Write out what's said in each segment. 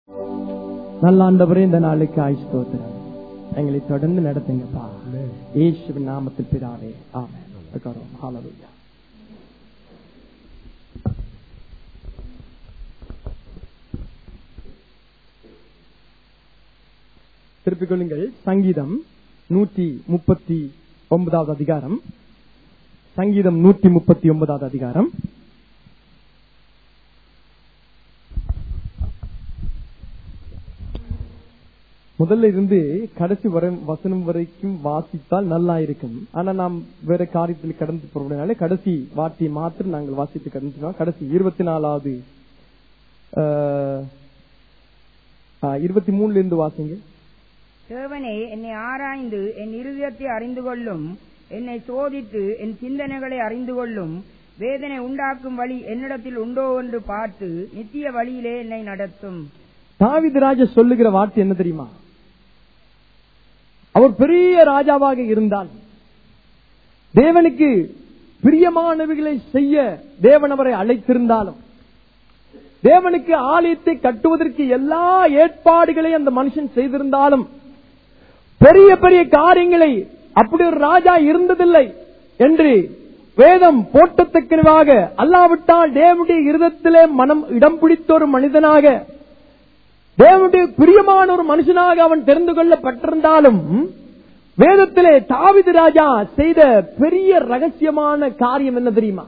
நல்ல ஆண்டவரே இந்த நாளுக்கு ஆயுஷ்தோத்திரம் எங்களை தொடர்ந்து நடத்துங்கப்பா இயேசுவின் நாமத்தில் பிதாவே ஆமென் உட்காருவோம். ஹalleluya. திருப்பிக் கொள்ளுங்கள் சங்கீதம் நூற்றி முப்பத்தி ஒன்பதாவது அதிகாரம் சங்கீதம் நூற்றி முப்பத்தி ஒன்பதாவது அதிகாரம் முதல்ல இருந்து கடைசி வரை வசனம் வரைக்கும் வாசித்தால் நல்லா இருக்கும் ஆனா நாம் வேற காரியத்தில் கடந்து போறதுனால கடைசி வார்த்தையை மாத்திரம் நாங்கள் வாசித்து கடந்துட்டோம் கடைசி இருபத்தி நாலாவது இருபத்தி மூணுல இருந்து வாசிங்க தேவனே என்னை ஆராய்ந்து என் இருதயத்தை அறிந்து கொள்ளும் என்னை சோதித்து என் சிந்தனைகளை அறிந்து கொள்ளும் வேதனை உண்டாக்கும் வழி என்னிடத்தில் உண்டோ என்று பார்த்து நித்திய வழியிலே என்னை நடத்தும் தாவிது ராஜா சொல்லுகிற வார்த்தை என்ன தெரியுமா அவர் பெரிய ராஜாவாக இருந்தால் தேவனுக்கு பிரியமானவைகளை செய்ய தேவன் அவரை அழைத்திருந்தாலும் தேவனுக்கு ஆலயத்தை கட்டுவதற்கு எல்லா ஏற்பாடுகளையும் அந்த மனுஷன் செய்திருந்தாலும் பெரிய பெரிய காரியங்களை அப்படி ஒரு ராஜா இருந்ததில்லை என்று வேதம் போட்டத்தக்கனவாக அல்லாவிட்டால் தேவனுடைய இருதத்திலே மனம் இடம் பிடித்த ஒரு மனிதனாக தேவனுடைய பிரியமான ஒரு மனுஷனாக அவன் தெரிந்து கொள்ளப்பட்டிருந்தாலும் வேதத்திலே தாவிது ராஜா செய்த பெரிய ரகசியமான காரியம் என்ன தெரியுமா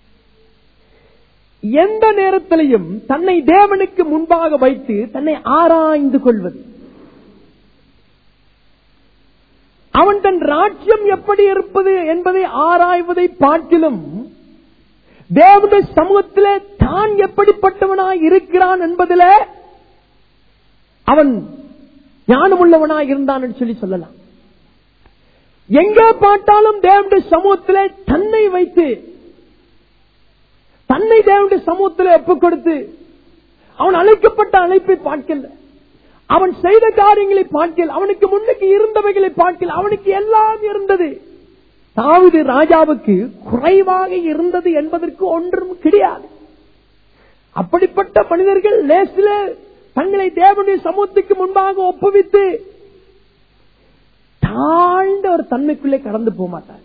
எந்த நேரத்திலையும் தன்னை தேவனுக்கு முன்பாக வைத்து தன்னை ஆராய்ந்து கொள்வது அவன் தன் ராஜ்யம் எப்படி இருப்பது என்பதை ஆராய்வதை பார்க்கிலும் தேவனுடைய சமூகத்திலே தான் எப்படிப்பட்டவனாய் இருக்கிறான் என்பதிலே அவன் ஞானமுள்ளவனாய் இருந்தான் என்று சொல்லி சொல்லலாம் எங்கே பார்த்தாலும் தேவனுடைய சமூகத்திலே தன்னை வைத்து தன்னை தேவனுடைய சமூகத்திலே ஒப்புக் கொடுத்து அவன் அழைக்கப்பட்ட அழைப்பை பார்க்கல அவன் செய்த காரியங்களை பார்க்கல அவனுக்கு முன்னுக்கு இருந்தவைகளை பார்க்கல அவனுக்கு எல்லாம் இருந்தது தாவிது ராஜாவுக்கு குறைவாக இருந்தது என்பதற்கு ஒன்றும் கிடையாது அப்படிப்பட்ட மனிதர்கள் லேசில தங்களை தேவனுடைய சமூகத்துக்கு முன்பாக ஒப்புவித்து தாழ்ந்த ஒரு தன்மைக்குள்ளே கடந்து போக மாட்டார்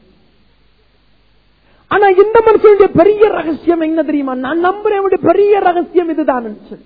ஆனா இந்த மனுஷனுடைய பெரிய ரகசியம் என்ன தெரியுமா நான் நம்புறேன் பெரிய ரகசியம் இதுதான் சொல்லி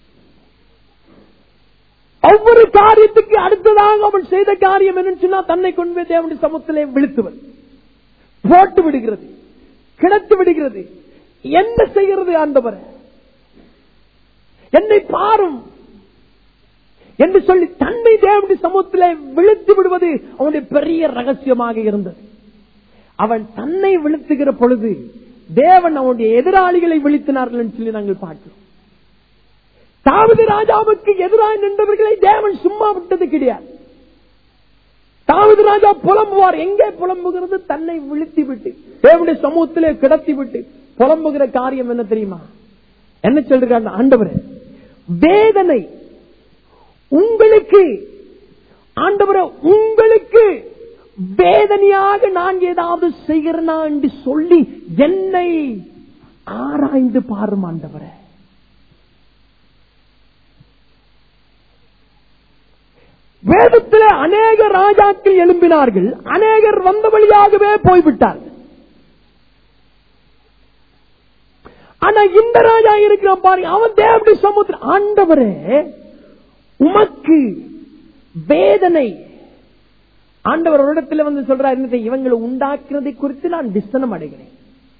ஒவ்வொரு காரியத்துக்கு அடுத்ததாக அவன் செய்த காரியம் என்னன்னு சொன்னா தன்னை கொண்டு போய் தேவனுடைய சமூகத்திலே விழுத்துவது போட்டு விடுகிறது கிடத்து விடுகிறது என்ன செய்கிறது ஆண்டவர் என்னை பாரும் என்று சொல்லி தன்னை தேவனுடைய சமூகத்திலே விழுத்து விடுவது அவனுடைய பெரிய ரகசியமாக இருந்தது அவன் தன்னை விழுத்துகிற பொழுது தேவன் அவனுடைய எதிராளிகளை விழித்தினார்கள் என்று சொல்லி நாங்கள் பார்க்கிறோம் தாவதி ராஜாவுக்கு எதிராக நின்றவர்களை தேவன் சும்மா விட்டது கிடையாது தாவதி ராஜா புலம்புவார் எங்கே புலம்புகிறது தன்னை விழுத்தி விட்டு தேவனுடைய சமூகத்திலே கிடத்தி விட்டு புலம்புகிற காரியம் என்ன தெரியுமா என்ன சொல்றாங்க ஆண்டவர் வேதனை உங்களுக்கு ஆண்டவர உங்களுக்கு வேதனையாக நான் ஏதாவது செய்கிறனா என்று சொல்லி என்னை ஆராய்ந்து பாரும் ஆண்டவரை வேதத்தில் அநேக ராஜாக்கள் எழும்பினார்கள் அநேகர் வந்த வழியாகவே போய்விட்டார்கள் ஆனா இந்த ராஜா இருக்கிறான் பாருங்க அவன் தேவனுடைய சமுத்திர ஆண்டவரே உமக்கு வேதனை ஆண்டவர் ஒரு இடத்துல வந்து சொல்றார் என்னத்தை இவங்களை உண்டாக்குறதை குறித்து நான் டிஸ்தனம் அடைகிறேன்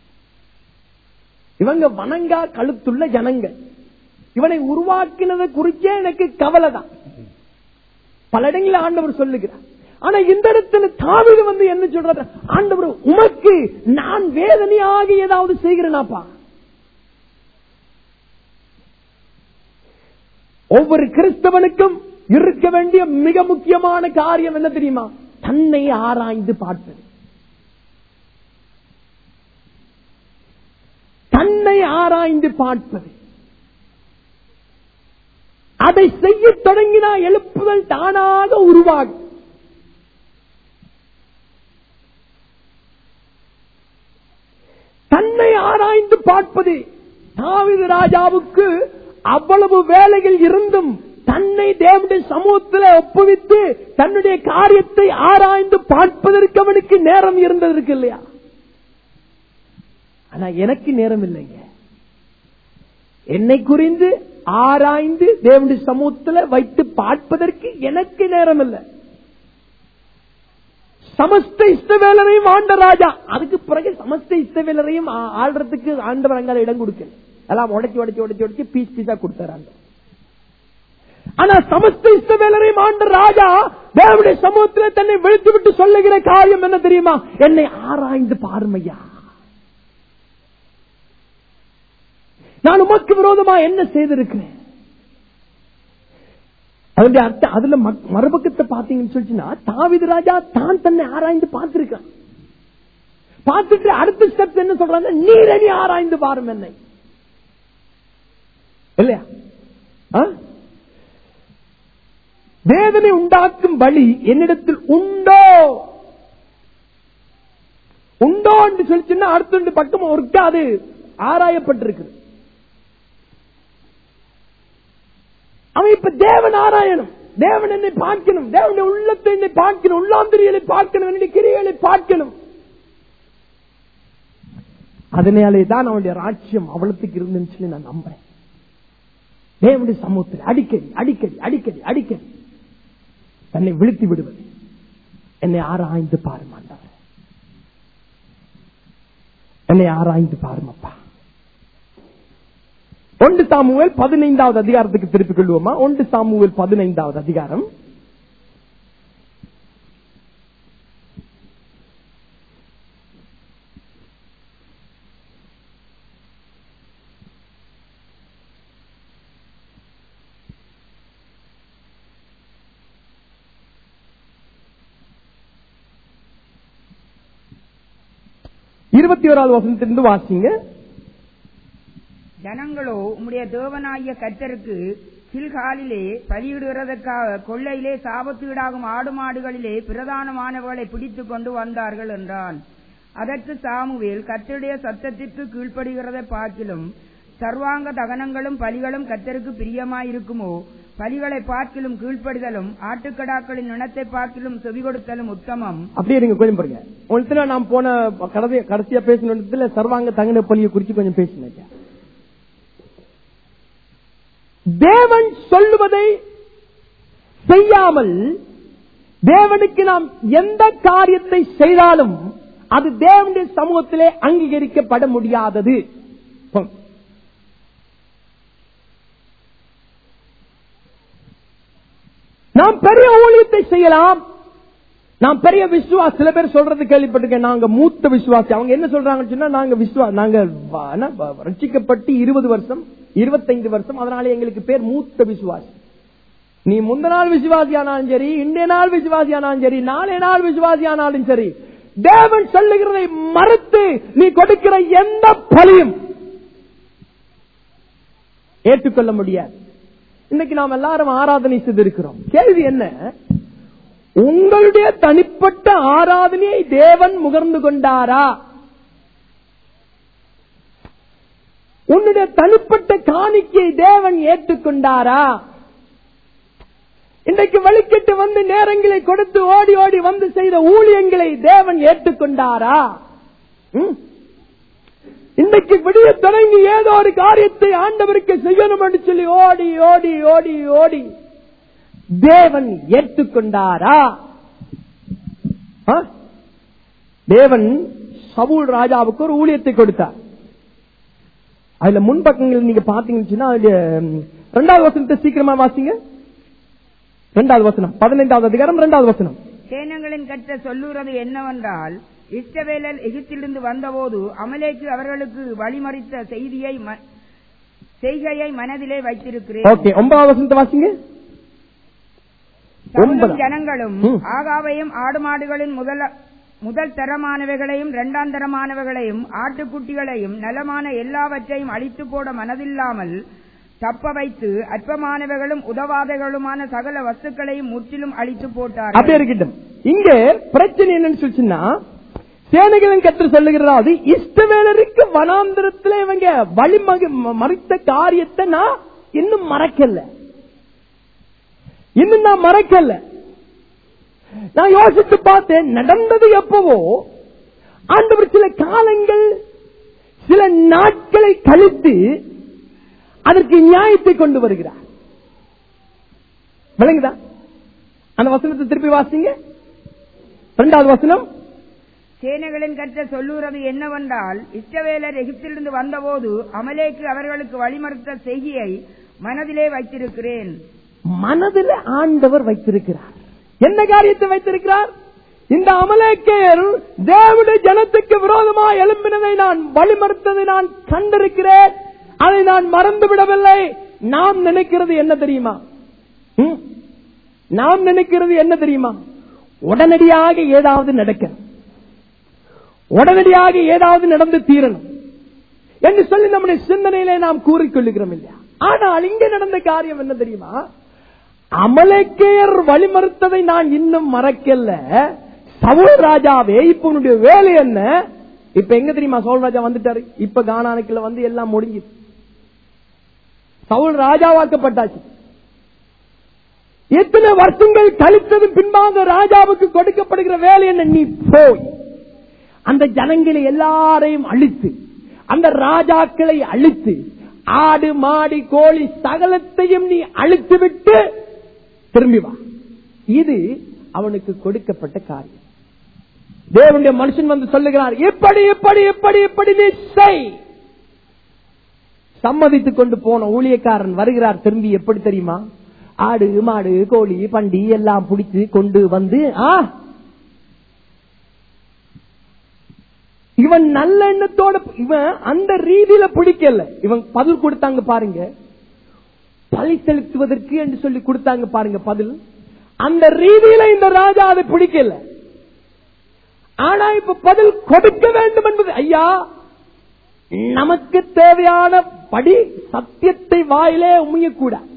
இவங்க வணங்கா கழுத்துள்ள ஜனங்கள் இவனை உருவாக்கினதை குறிச்சே எனக்கு கவலை தான் பல இடங்களில் ஆண்டவர் சொல்லுகிறார் ஆனா இந்த இடத்துல தாவித வந்து என்ன சொல்றாரு ஆண்டவர் உமக்கு நான் வேதனையாக ஏதாவது செய்கிறேனாப்பா ஒவ்வொரு கிறிஸ்தவனுக்கும் இருக்க வேண்டிய மிக முக்கியமான காரியம் என்ன தெரியுமா தன்னை ஆராய்ந்து பார்ப்பது தன்னை ஆராய்ந்து பார்ப்பது அதை செய்ய தொடங்கினா எழுப்புதல் தானாக உருவாகும் தன்னை ஆராய்ந்து பார்ப்பது தாவித ராஜாவுக்கு அவ்வளவு வேலைகள் இருந்தும் தன்னை தேவனுடைய சமூகத்தில் ஒப்புவித்து தன்னுடைய காரியத்தை ஆராய்ந்து பார்ப்பதற்கு அவனுக்கு நேரம் இருந்ததற்கு இல்லையா ஆனா எனக்கு நேரம் இல்லைங்க என்னை குறிந்து ஆராய்ந்து தேவனுடைய சமூகத்தில் வைத்து பார்ப்பதற்கு எனக்கு நேரம் இல்லை சமஸ்த இஷ்டவேலரையும் ஆண்ட ராஜா அதுக்கு பிறகு சமஸ்த இஷ்டவேலரையும் ஆ- ஆள்றதுக்கு ஆண்டவர் அங்க இடம் கொடுக்கல எல்லாம் உடைச்சு உடைச்சு உடைச்சு உடைச்சு பீஸ் பீஸா கொடுத்தாரு ஆனா சமஸ்த இஷ்டவேலரையும் ஆண்ட ராஜா தேவனுடைய சமூகத்தில் தன்னை விழித்து விட்டு சொல்லுகிற காரியம் என்ன தெரியுமா என்னை ஆராய்ந்து பாருமையா நான் உமக்கு விரோதமா என்ன செய்திருக்கிறேன் அதனுடைய அர்த்தம் அதுல மக்- மறுபக்கத்தை பாத்தீங்கன்னு சொல்லிச்சுன்னா தாவிது ராஜா தான் தன்னை ஆராய்ந்து பார்த்திருக்கான் பார்த்துட்டு அடுத்த ஸ்டெப் என்ன சொல்றாங்க நீரணி ஆராய்ந்து பாரும் என்னை இல்லையா ஆ? வேதனை உண்டாக்கும் வழி என்னிடத்தில் உண்டோ உண்டோ என்று சொல்லிச்சுன்னா அடுத்த ரெண்டு பக்கம் ஒருக்கா அது ஆராயப்பட்டிருக்கு அவன் இப்ப தேவன் ஆராயணும் தேவன் என்னை பார்க்கணும் தேவனுடைய உள்ளத்தை என்னை பார்க்கணும் உள்ளாந்திரிகளை பார்க்கணும் என்னுடைய கிரிகளை பார்க்கணும் அதனாலே தான் அவனுடைய ராஜ்யம் அவ்வளத்துக்கு இருந்துன்னு சொல்லி நான் நம்புறேன் தேவனுடைய சமூகத்தில் அடிக்கடி அடிக்கடி அடிக்கடி அடிக்கடி தன்னை விழுத்தி விடுவது என்னை ஆராய்ந்து பாருமாண்டார் என்னை ஆராய்ந்து பாருமப்பா ஒன்று சாமுவேல் பதினைந்தாவது அதிகாரத்துக்கு திருப்பிக் கொள்வோமா ஒன்று சாமுவேல் பதினைந்தாவது அதிகாரம் இருபத்தி ஓராவது வசனத்திலிருந்து வாசிங்க ஜனங்களோ உம்முடைய தேவனாகிய கர்த்தருக்கு கில்காலிலே பலியிடுகிறதற்காக கொள்ளையிலே சாபத்தீடாகும் ஆடு மாடுகளிலே பிரதானமானவர்களை பிடித்துக் கொண்டு வந்தார்கள் என்றான் அதற்கு சாமுவேல் கர்த்தருடைய சத்தத்திற்கு கீழ்ப்படுகிறதை பார்க்கிலும் சர்வாங்க தகனங்களும் பலிகளும் கர்த்தருக்கு பிரியமாயிருக்குமோ பலிகளை பார்க்கிலும் கீழ்ப்படிதலும் ஆட்டுக்கடாக்களின் இனத்தை பார்க்கிலும் செவி கொடுத்தலும் உத்தமம் அப்படியே இருங்க கொஞ்சம் பாருங்க ஒன்றுல நான் போன கடைசி கடைசியா பேசின இடத்துல சர்வாங்க தங்கன பள்ளியை குறித்து கொஞ்சம் பேசினேன் தேவன் சொல்லுவதை செய்யாமல் தேவனுக்கு நாம் எந்த காரியத்தை செய்தாலும் அது தேவனுடைய சமூகத்திலே அங்கீகரிக்கப்பட முடியாதது நாம் பெரிய ஊழியத்தை செய்யலாம் நான் பெரிய விசுவாசி சில பேர் சொல்றது கேள்விப்பட்டிருக்கேன் நாங்க மூத்த விசுவாசி அவங்க என்ன சொல்றாங்கன்னு சொன்னா நாங்க விசுவா நாங்க வ- என்ன, வ- ரட்சிக்கப்பட்டு இருபது வருஷம் இருபத்தைந்து வருஷம் அதனால எங்களுக்கு பேர் மூத்த விசுவாசி நீ முந்த நாள் விசுவாசி ஆனாலும் சரி இன்றைய நாள் விசுவாசி ஆனாலும் சரி நாளை நாள் விசுவாசி ஆனாலும் சரி தேவன் சொல்லுகிறதை மறுத்து நீ கொடுக்கிற எந்த பலியும் ஏற்றுக்கொள்ள முடியாது இன்னைக்கு நாம் எல்லாரும் ஆராதனை செய்திருக்கிறோம் கேள்வி என்ன உங்களுடைய தனிப்பட்ட ஆராதனையை தேவன் முகர்ந்து கொண்டாரா உன்னுடைய தனிப்பட்ட காணிக்கையை தேவன் ஏற்றுக்கொண்டாரா இன்றைக்கு வழிகட்டு வந்து நேரங்களை கொடுத்து ஓடி ஓடி வந்து செய்த ஊழியங்களை தேவன் ஏற்றுக்கொண்டாரா ம்? இன்றைக்கு விடிய தொடங்கி ஏதோ ஒரு காரியத்தை ஆண்டவருக்கு செய்யணும் என்று சொல்லி ஓடி ஓடி ஓடி ஓடி தேவன் ஏற்றுக்கொண்டாரா ஆ? தேவன் சவுல் ராஜாவுக்கு ஒரு ஊழியத்தை கொடுத்தார் அதுல முன்பக்கங்கள் நீங்க பாத்தீங்கன்னு சொன்னா அதுல ம், ரெண்டாவது வசனத்தை சீக்கிரமா வாசிங்க ரெண்டாவது வசனம் பதினைந்தாவது அதிகாரம் ரெண்டாவது வசனம் சேனங்களின் கற்ற சொல்லுகிறது என்னவென்றால் இஸ்ரவேலர் எகிப்திலிருந்து வந்தபோது அமலேக்கு அவர்களுக்கு வழிமறித்த செய்தியை ம- செய்கையை மனதிலே வைத்திருக்கிறேன் ஓகே ஒன்பதாவது வசனத்தை வாசிங்க சவுலும் ஒன்பதாம். ஜனங்களும் ம். ஆகாவையும் ஆடு மாடுகளின் முதல் முதல் தரமானவைகளையும் இரண்டாம் தரமானவைகளையும் ஆட்டுக்குட்டிகளையும் நலமான எல்லாவற்றையும் அழித்து போட மனதில்லாமல் தப்ப வைத்து அற்பமானவைகளும் உதவாதைகளுமான சகல வஸ்துக்களையும் முற்றிலும் அழித்து போட்டார்கள் அப்படியே இருக்கட்டும் இங்க பிரச்சனை என்னன்னு சொல்லிச்சுன்னா சேனைகளின் கற்று சொல்லுகிறதாவது இஷ்டவேலருக்கு வனாந்திரத்துல இவங்க வழி மறித்த காரியத்தை நான் இன்னும் மறக்கல இன்னும் நான் மறக்கல நான் யோசித்து பார்த்தேன் நடந்தது எப்பவோ ஆண்டவர் சில காலங்கள் சில நாட்களை கழித்து அதற்கு நியாயத்தை கொண்டு வருகிறார் விளங்குதா அந்த வசனத்தை திருப்பி வாசிங்க இரண்டாவது வசனம் சேனைகளின் கற்ற சொல்லுகிறது என்னவென்றால் இஸ்ரவேலர் எகிப்திலிருந்து வந்தபோது அமலேக்கு அவர்களுக்கு வழிமறுத்த செய்தியை மனதிலே வைத்திருக்கிறேன் மனதில் ஆண்டவர் வைத்திருக்கிறார் என்ன காரியத்தை வைத்திருக்கிறார் இந்த அமலேக்கையர் தேவனுடைய ஜனத்துக்கு விரோதமாக எழும்பினதை நான் வழிமறுத்ததை நான் கண்டிருக்கிறேன் அதை நான் மறந்து விடவில்லை நாம் நினைக்கிறது என்ன தெரியுமா ம்? நாம் நினைக்கிறது என்ன தெரியுமா உடனடியாக ஏதாவது நடக்க உடனடியாக ஏதாவது நடந்து தீரணும் என்று சொல்லி நம்முடைய சிந்தனையிலே நாம் கூறிக்கொள்ளுகிறோம் இல்லையா ஆனால் இங்க நடந்த காரியம் என்ன தெரியுமா அமலக்கேயர் வழிமறுத்ததை நான் இன்னும் மறக்கல சவுல் ராஜாவே இப்ப உன்னுடைய வேலை என்ன இப்ப எங்க தெரியுமா சவுல் ராஜா வந்துட்டாரு இப்ப கானானுக்குள்ள வந்து எல்லாம் முடிஞ்சு சவுல் ராஜாவாக்கப்பட்டாச்சு எத்தனை வருஷங்கள் கழித்ததும் பின்பாக ராஜாவுக்கு கொடுக்கப்படுகிற வேலை என்ன நீ போய் அந்த ஜனங்களை எல்லாரையும் அழித்து அந்த ராஜாக்களை அழித்து ஆடு மாடி கோழி சகலத்தையும் நீ அழித்து விட்டு திரும்பி வா இது அவனுக்கு கொடுக்கப்பட்ட காரியம் தேவனுடைய மனுஷன் வந்து சொல்லுகிறார் எப்படி எப்படி எப்படி எப்படி நீ செய் சம்மதித்துக் கொண்டு போன ஊழியக்காரன் வருகிறார் திரும்பி எப்படி தெரியுமா ஆடு மாடு கோழி பண்டி எல்லாம் பிடிச்சு கொண்டு வந்து ஆ இவன் நல்ல எண்ணத்தோட இவன் அந்த ரீதியில பிடிக்கல இவன் பதில் கொடுத்தாங்க பாருங்க பழி செலுத்துவதற்கு என்று சொல்லி கொடுத்தாங்க பாருங்க பதில் அந்த ரீதியில இந்த ராஜா அதை பிடிக்கல ஆனா இப்ப பதில் கொடுக்க வேண்டும் என்பது ஐயா நமக்கு தேவையான படி சத்தியத்தை வாயிலே உமியக்கூடாது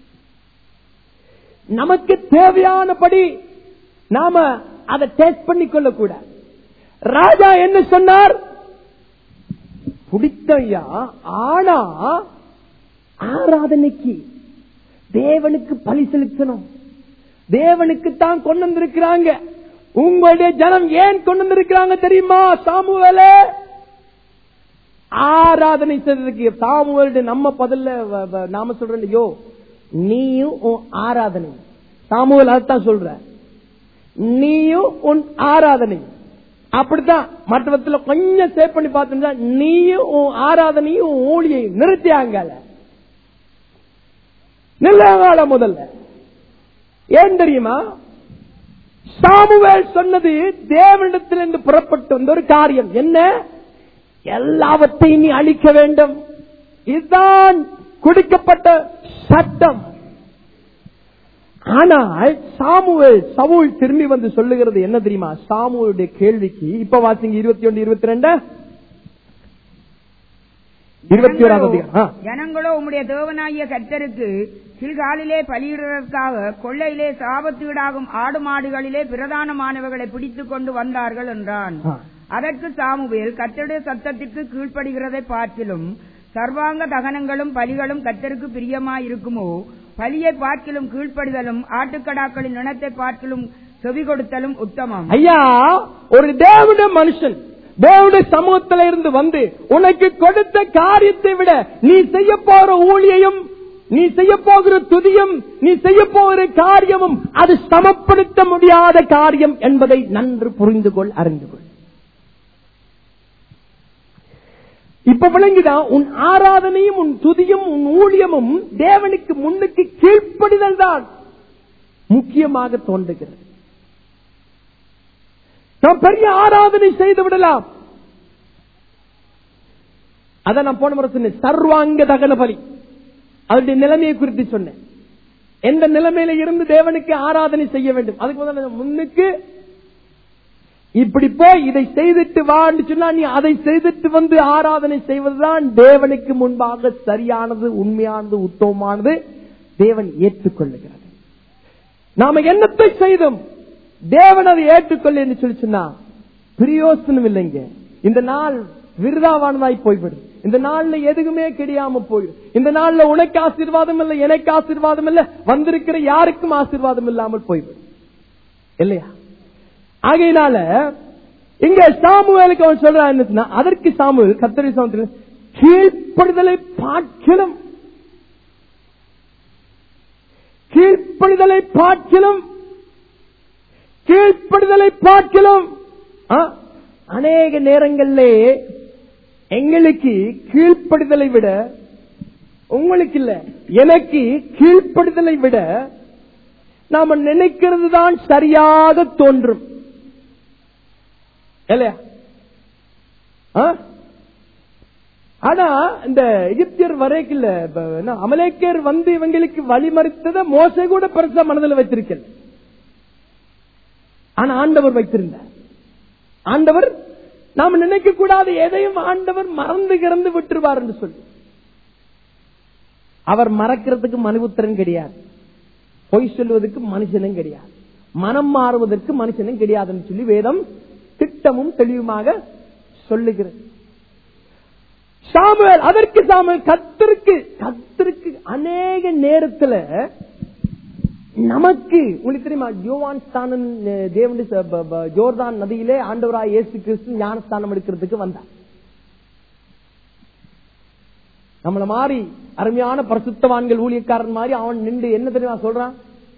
நமக்கு தேவையானபடி நாம அதை டேஸ்ட் பண்ணி கொள்ளக்கூடாது ராஜா என்ன சொன்னார் பிடித்தையா ஆனா ஆராதனைக்கு தேவனுக்கு பலி செலுத்தணும் தேவனுக்கு தான் கொண்டு வந்திருக்கிறாங்க உங்களுடைய ஜனம் ஏன் கொண்டு வந்திருக்கிறாங்க தெரியுமா சாமுவேலே ஆராதனை செய்ததுக்கு சாமுவேலுடைய நம்ம பதில்ல வ- வ- நாம சொல்றோம் ஐயோ நீயும் உன் ஆராதனை சாமுவேல் அதைத்தான் சொல்ற நீயும் உன் ஆராதனை அப்படித்தான் மற்றவத்துல கொஞ்சம் சேவ் பண்ணி பார்த்தோம்னா நீயும் உன் ஆராதனையும் உன் ஊழியையும் நிறுத்தியாங்க நில்லாங்கால முதல்ல ஏன் தெரியுமா சாமுவேல் சொன்னது தேவனிடத்திலிருந்து புறப்பட்டு வந்த ஒரு காரியம் என்ன எல்லாவற்றையும் நீ அழிக்க வேண்டும் இதுதான் கொடுக்கப்பட்ட சட்டம் ஆனால் சாமுவேல் சவுல் திரும்பி வந்து சொல்லுகிறது என்ன தெரியுமா சாமுவேலுடைய கேள்விக்கு இப்ப வாசிங்க இருபத்தி ஒன்று இருபத்தி ரெண்டு இருபத்தி ஓராவது அதிகாரம். ஆ. ஜனங்களோ உம்முடைய தேவனாகிய கர்த்தருக்கு கில்காலிலே பலியிடுவதற்காக கொள்ளையிலே சாபத்தீடாகும் ஆடு மாடுகளிலே பிரதானமானவர்களை பிடித்துக் கொண்டு வந்தார்கள் என்றான் ஆ. அதற்கு சாமுவேல் கர்த்தருடைய சத்தத்திற்கு கீழ்ப்படுகிறதை பார்க்கிலும் சர்வாங்க தகனங்களும் பலிகளும் கர்த்தருக்கு பிரியமாயிருக்குமோ பலியை பார்க்கிலும் கீழ்ப்படிதலும் ஆட்டுக்கடாக்களின் இனத்தை பார்க்கிலும் செவி கொடுத்தலும் உத்தமம் ஐயா ஒரு தேவனுடைய மனுஷன் தேவனுடைய சமூகத்தில இருந்து வந்து உனக்கு கொடுத்த காரியத்தை விட நீ செய்ய போற ஊழியையும் நீ செய்ய போகிற துதியும் நீ செய்ய போகிற காரியமும் அது சமப்படுத்த முடியாத காரியம் என்பதை நன்று புரிந்து கொள் அறிந்து கொள் இப்ப விளங்குதான் உன் ஆராதனையும் உன் துதியும் உன் ஊழியமும் தேவனுக்கு முன்னுக்கு கீழ்ப்படிதல் தான் முக்கியமாக தோன்றுகிறது நாம் பெரிய ஆராதனை செய்து விடலாம் அத நான் போன முறை சொன்னேன் சர்வாங்க தகன பலி அதனுடைய நிலைமையை குறித்து சொன்னேன் எந்த நிலைமையில இருந்து தேவனுக்கு ஆராதனை செய்ய வேண்டும் அதுக்கு முதல்ல முன்னுக்கு இப்படி போய் இதை செய்துட்டு வான்னு சொன்னா நீ அதை செய்துட்டு வந்து ஆராதனை செய்வதுதான் தேவனுக்கு முன்பாக சரியானது உண்மையானது உத்தமமானது தேவன் ஏற்றுக்கொள்ளுகிறது நாம என்னத்தை செய்தோம் தேவன் அதை ஏற்றுக்கொள்ள என்று சொல்லி சொன்னா பிரயோசனம் இல்லைங்க இந்த நாள் விருதாவானதாய் போய்விடும் இந்த நாள்ல எதுவுமே கிடையாம போயிடும் இந்த நாள்ல உனக்கு ஆசீர்வாதம் இல்ல எனக்கு ஆசீர்வாதம் இல்ல வந்திருக்கிற யாருக்கும் ஆசீர்வாதம் இல்லாமல் போய்விடும் இல்லையா ஆகையினால இங்க சாமுவேலுக்கு அவன் சொல்றான் என்னன்னா, அதற்கு சாமுவேல் கத்தரி சாமுவேல் கீழ்ப்படுதலை பார்க்கிலும் கீழ்ப்படுதலை பார்க்கிலும் கீழ்ப்படுதலை பார்க்கிலும் ஆ, அநேக நேரங்களிலே எங்களுக்கு கீழ்ப்படுதலை விட உங்களுக்கு இல்ல எனக்கு கீழ்ப்படுதலை விட நாம நினைக்கிறது தான் சரியாக தோன்றும் இல்லையா ஆ? ஆனா இந்த எகிப்தியர் வரைக்கும் அமலேக்கர் வந்து இவங்களுக்கு வழிமறித்ததை மோசை கூட பெருசா மனதில் வைத்திருக்கல ஆனா ஆண்டவர் வைத்திருந்தார் ஆண்டவர் நாம நினைக்க கூடாது எதையும் ஆண்டவர் மறந்து கிறந்து விட்டுருவார் என்று சொல்லி அவர் மறக்கிறதுக்கு மனுபுத்திரன் கிடையாது பொய் சொல்வதற்கு மனுஷனும் கிடையாது மனம் மாறுவதற்கு மனுஷனும் கிடையாதுன்னு சொல்லி வேதம் திட்டமும் தெளிவுமாக சொல்லுகிறது சாமுவேல் அதற்கு சாமுவேல் கத்திற்கு கத்திற்கு அநேக நேரத்துல நமக்கு உங்களுக்கு தெரியுமா யோவான் ஸ்தானன் தேவனுடைய ச- ப- ப- ஜோர்தான் நதியிலே ஆண்டவராய் இயேசு கிறிஸ்து ஞானஸ்தானம் எடுக்கிறதுக்கு வந்தார் நம்மள மாதிரி அருமையான பரிசுத்தவான்கள் ஊழியக்காரன் மாதிரி அவன் நின்று என்ன தெரியுமா சொல்றான்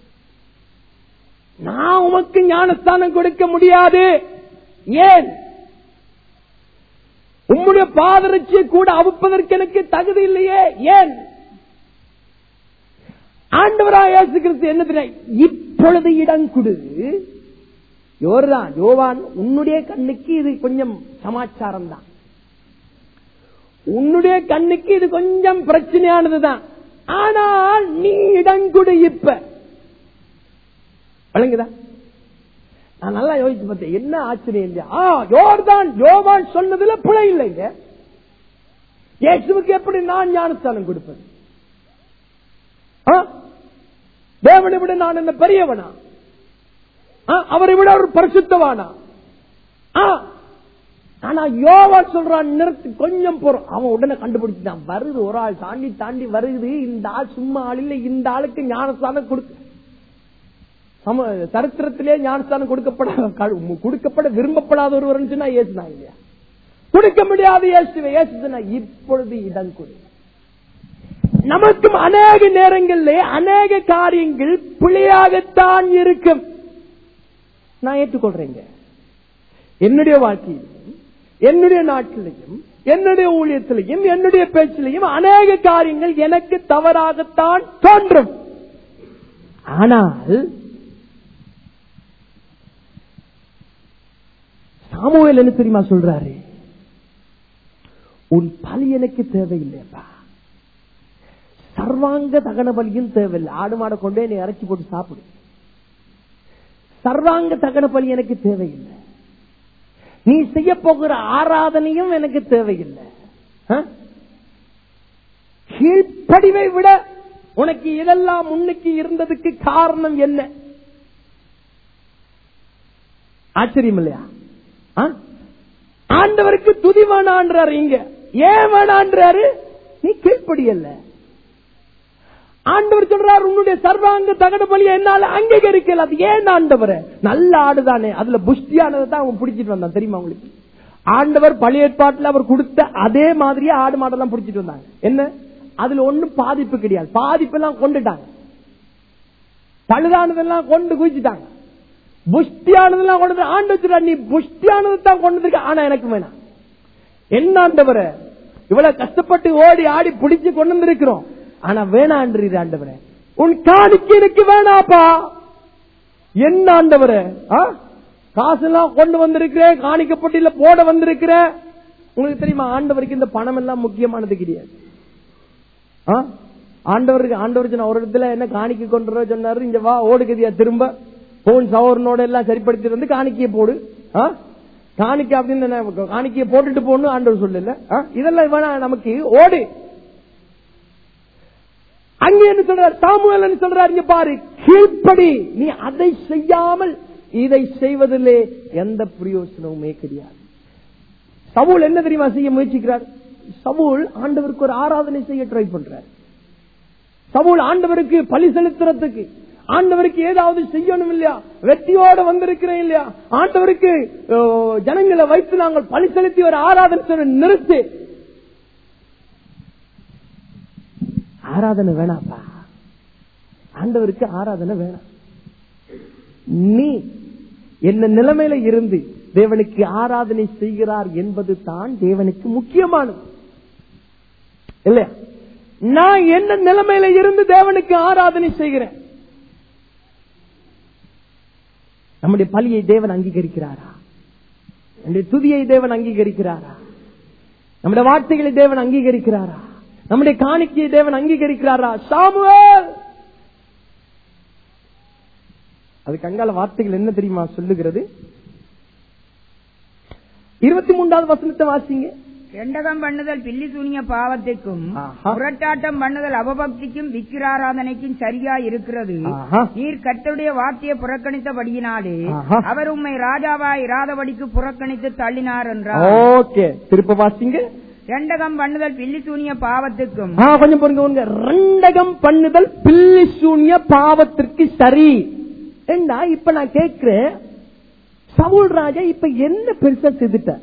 நான் உமக்கு ஞானஸ்தானம் கொடுக்க முடியாது ஏன் உம்முடைய பாதரட்சியை கூட அவுப்பதற்கு எனக்கு தகுதி இல்லையே ஏன் ஆண்டவராக இயேசு கிறிஸ்து என்ன தெரியும் இப்பொழுது இடம் கொடு யோர்தான் யோவான் உன்னுடைய கண்ணுக்கு இது கொஞ்சம் சமாச்சாரம் தான் உன்னுடைய கண்ணுக்கு இது கொஞ்சம் பிரச்சனையானதுதான் ஆனால் நீ இடம் கொடு இப்ப வழங்குதா நான் நல்லா யோசிச்சு பார்த்தேன் என்ன ஆச்சரியம் இல்லையா ஆ யோர்தான் யோவான் சொன்னதுல பிழை இல்லைங்க இயேசுவுக்கு எப்படி நான் ஞானஸ்தானம் கொடுப்பது ஆ? தேவனை விட நான் என்ன பெரியவனா ஆ, அவரை விட ஒரு பரிசுத்தவானா ஆ, ஆனா யோவான் சொல்றான் நிறுத்தி கொஞ்சம் போறோம் அவன் உடனே கண்டுபிடிச்சான் வருது ஒரு ஆள் தாண்டி தாண்டி வருது இந்த ஆள் சும்மா ஆள் இல்ல இந்த ஆளுக்கு ஞானஸ்தானம் கொடுக்க சம சரித்திரத்திலே ஞானஸ்தானம் கொடுக்கப்பட க- கொடுக்கப்பட விரும்பப்படாத ஒருவர் சொன்னா ஏசுனா இல்லையா கொடுக்க முடியாது இயேசுவை இயேசுனா இப்பொழுது இடம் கொடு நமக்கும் அநேக நேரங்களிலே அநேக காரியங்கள் பிழையாகத்தான் இருக்கும் நான் ஏற்றுக்கொள்றேங்க என்னுடைய வாழ்க்கையிலும் என்னுடைய நாட்டிலையும் என்னுடைய ஊழியத்திலையும் என்னுடைய பேச்சிலையும் அநேக காரியங்கள் எனக்கு தவறாகத்தான் தோன்றும் ஆனால் சாமுவேல் என்ன தெரியுமா சொல்றாரு உன் பலி எனக்கு தேவையில்லைப்பா சர்வாங்க தகன பலியும் தேவையில்லை ஆடு மாடை கொண்டே நீ இறைச்சி போட்டு சாப்பிடு சர்வாங்க தகன பலி எனக்கு தேவையில்லை நீ செய்ய போகிற ஆராதனையும் எனக்கு தேவையில்லை ஆ? கீழ்ப்படிவை விட உனக்கு இதெல்லாம் முன்னுக்கு இருந்ததுக்கு காரணம் என்ன ஆச்சரியம் இல்லையா ஆ? ஆண்டவருக்கு துதி வேணான்றாரு இங்க ஏன் வேணான்றாரு நீ கீழ்ப்படியல்ல ஆண்டவர் சொல்றார் உன்னுடைய சர்வாங்க தகன பலியை என்னால அங்கீகரிக்கல அது ஏன் ஆண்டவர் நல்ல ஆடுதானே அதுல புஷ்டியானதை தான் அவன் பிடிச்சிட்டு வந்தான் தெரியுமா உங்களுக்கு ஆண்டவர் பழைய ஏற்பாட்டுல அவர் கொடுத்த அதே மாதிரியே ஆடு மாடெல்லாம் பிடிச்சிட்டு வந்தாங்க என்ன அதுல ஒண்ணும் பாதிப்பு கிடையாது பாதிப்பு எல்லாம் கொண்டுட்டாங்க பழுதானதெல்லாம் கொண்டு குவிச்சுட்டாங்க புஷ்டியானதெல்லாம் கொண்டு வந்து ஆண்டு வச்சுட்டா நீ புஷ்டியானதை தான் கொண்டு வந்திருக்க ஆனா எனக்கு வேணாம் என்ன ஆண்டவரே இவ்வளவு கஷ்டப்பட்டு ஓடி ஆடி பிடிச்சு கொண்டு வந்திருக்கிறோம் ஆனா வேணான்றீர் ஆண்டவரே உன் காணிக்கு எனக்கு வேணாப்பா என்ன ஆண்டவரே ஆ? காசெல்லாம் கொண்டு வந்திருக்கிறேன் காணிக்கப்பட்டியில போட வந்திருக்கிறேன் உங்களுக்கு தெரியுமா ஆண்டவருக்கு இந்த பணம் எல்லாம் முக்கியமானது கிடையாது ஆ? ஆண்டவருக்கு ஆண்டவருக்கு நான் ஒரு இடத்துல என்ன காணிக்கை கொண்டு வர சொன்னாரு இங்க வா ஓடுகதியா திரும்ப போன் சவரனோட எல்லாம் சரிப்படுத்தி வந்து காணிக்கையை போடு ஆ? காணிக்கை அப்படின்னு என்ன, காணிக்கையை போட்டுட்டு போகணும் ஆண்டவர் சொல்லல ஆ? இதெல்லாம் வேணா நமக்கு ஓடு அங்கே என்ன சொல்றார் சாமுவேல் என்ன சொல்றார் இங்க பாரு கீழ்ப்படி நீ அதை செய்யாமல் இதை செய்வதிலே எந்த பிரயோசனமுமே கிடையாது சவுல் என்ன தெரியுமா செய்ய முயற்சிக்கிறார் சவுல் ஆண்டவருக்கு ஒரு ஆராதனை செய்ய ட்ரை பண்றார் சவுல் ஆண்டவருக்கு பலி செலுத்துறதுக்கு ஆண்டவருக்கு ஏதாவது செய்யணும் இல்லையா வெற்றியோட வந்திருக்கிறேன் இல்லையா ஆண்டவருக்கு ஓ, ஜனங்களை வைத்து நாங்கள் பலி செலுத்தி ஒரு ஆராதனை செய்ய நிறுத்து ஆராதனை வேணாப்பா ஆண்டவருக்கு ஆராதனை வேணாம் நீ என்ன நிலைமையில இருந்து தேவனுக்கு ஆராதனை செய்கிறார் என்பது தான் தேவனுக்கு முக்கியமானது இல்லையா நான் என்ன நிலைமையில இருந்து தேவனுக்கு ஆராதனை செய்கிறேன் நம்முடைய பலியை தேவன் அங்கீகரிக்கிறாரா நம்முடைய துதியை தேவன் அங்கீகரிக்கிறாரா நம்முடைய வார்த்தைகளை தேவன் அங்கீகரிக்கிறாரா நம்முடைய காணிக்கையை தேவன் அங்கீகரிக்கிறாரா சாமுவேல் அதுக்கு அங்கால வார்த்தைகள் என்ன தெரியுமா சொல்லுகிறது இருபத்தி மூன்றாவது வசனத்தை வாசிங்க ரெண்டகம் பண்ணுதல் பில்லி சூனிய பாவத்திற்கும் ஆஹா. புரட்டாட்டம் பண்ணுதல் அவபக்திக்கும் விக்கிராராதனைக்கும் சரியா இருக்கிறது ஆஹா. நீர் கர்த்தருடைய வார்த்தையை புறக்கணித்தபடியினாலே ஆஹா. அவர் உம்மை ராஜாவாய் இராதபடிக்கு புறக்கணித்து தள்ளினார் என்றார் ஓகே திருப்ப வாசிங்க ரெண்டகம் பண்ணுதல் பில்லி சூனிய பாவத்துக்கும் ஆ, கொஞ்சம் பொறுங்க பொறுங்க. ரெண்டகம் பண்ணுதல் பில்லி சூன்ய பாவத்திற்கு சரி ஏண்டா இப்ப நான் கேட்கிறேன் சவுல் ராஜா இப்ப என்ன பெருசா செதுட்ட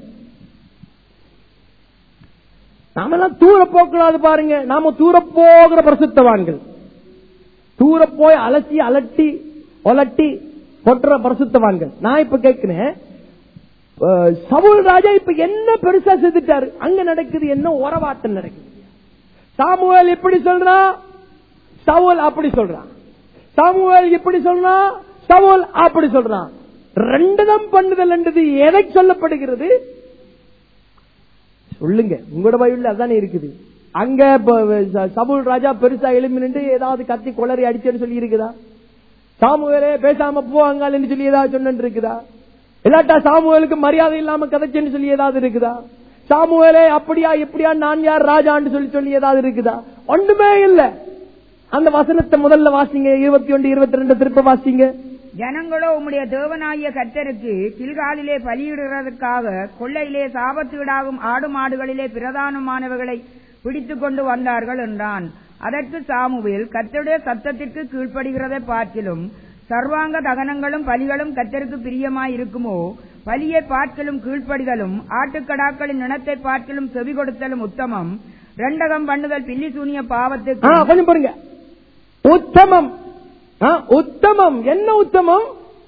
நாமெல்லாம் தூர போக்கூடாது பாருங்க நாம தூர போகிற பரிசுத்தவான்கள் தூர போய் அலசி அலட்டி ஒலட்டி கொட்டுற பரிசுத்தவான்கள் நான் இப்ப கேட்கிறேன் அஹ், சவுல் ராஜா இப்ப என்ன பெருசா செதுட்டாரு அங்க நடக்குது என்ன உறவாட்டம் நடக்குது சாமுவேல் இப்படி சொல்றான் சவுல் அப்படி சொல்றான் சாமுவேல் இப்படி சொல்றான் சவுல் அப்படி சொல்றான் ரெண்டுதம் பண்ணுதல் என்றது எதை சொல்லப்படுகிறது சொல்லுங்க உங்களோட பைபிள்ல அதானே இருக்குது அங்க ப- ச- சவுல் ராஜா பெருசா எழும்பி நின்று ஏதாவது கத்தி கொளறி அடிச்சேன்னு சொல்லி இருக்குதா சாமுவேலே பேசாம போவாங்கன்னு சொல்லி ஏதாவது சொன்னு இருக்குதா இல்லாட்டா சாமுவேலுக்கு மரியாதை இல்லாம கதைச்சேன்னு சொல்லி ஏதாவது இருக்குதா சாமுவேலே அப்படியா இப்படியா நான் யார் ராஜான்னு சொல்லி சொல்லி ஏதாவது இருக்குதா ஒண்ணுமே இல்ல அந்த வசனத்தை முதல்ல வாசிங்க இருபத்தி ஒன்று இருபத்தி ரெண்டு திருப்ப வாசிங்க ஜனங்களோ உம்முடைய தேவனாகிய கர்த்தருக்கு கில்காலிலே பலியிடுகிறதற்காக கொள்ளையிலே சாபத்தீடாகும் ஆடு மாடுகளிலே பிரதானமானவைகளை பிடித்துக் கொண்டு வந்தார்கள் என்றான் அதற்கு சாமுவேல் கர்த்தருடைய சத்தத்திற்கு கீழ்ப்படுகிறதை பார்க்கிலும் சர்வாங்க தகனங்களும் பலிகளும் கர்த்தருக்கு பிரியமாய் இருக்குமோ பலியை பார்க்கலும் கீழ்ப்படிதலும் ஆட்டுக்கடாக்களின் இனத்தை பார்க்கலும் செவி கொடுத்தலும் உத்தமம் ரெண்டகம் பண்ணுதல் பில்லி சூனிய ஆ, பாவத்துக்கு கொஞ்சம் பாருங்க உத்தமம் ஆ, உத்தமம் என்ன உத்தமம்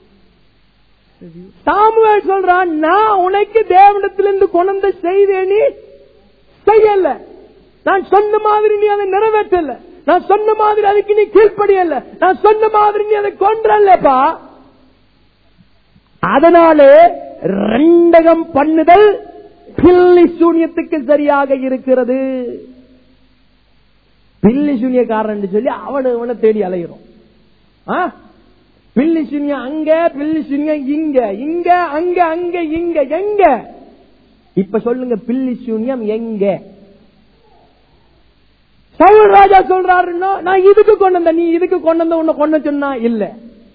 சாமுவேல் சொல்றான் நான் உனக்கு தேவனிடத்திலிருந்து கொண்டு செய்தேனி செய்யல நான் சொன்ன மாதிரி நீ அதை நிறைவேற்றல நான் சொன்ன மாதிரி அதுக்கு நீ கீழ்ப்படியல நான் சொன்ன மாதிரி நீ அதை கொன்றல்லப்பா அதனாலே ரெண்டகம் பண்ணுதல் பில்லி சூனியத்துக்கு சரியாக இருக்கிறது பில்லி சூனியக்காரன் சொல்லி அவனை அவனை தேடி அலைகிறோம் ஆ? பில்லி சூன்யம் அங்க பில்லி சூன்யம் இங்க இங்க அங்க அங்க இங்க எங்க இப்ப சொல்லுங்க பில்லி சூன்யம் எங்க சவுல் ராஜா சொல்றாருன்னா நான் இதுக்கு கொண்டு வந்த நீ இதுக்கு கொண்டு வந்த உன்னை கொண்டு சொன்னா இல்ல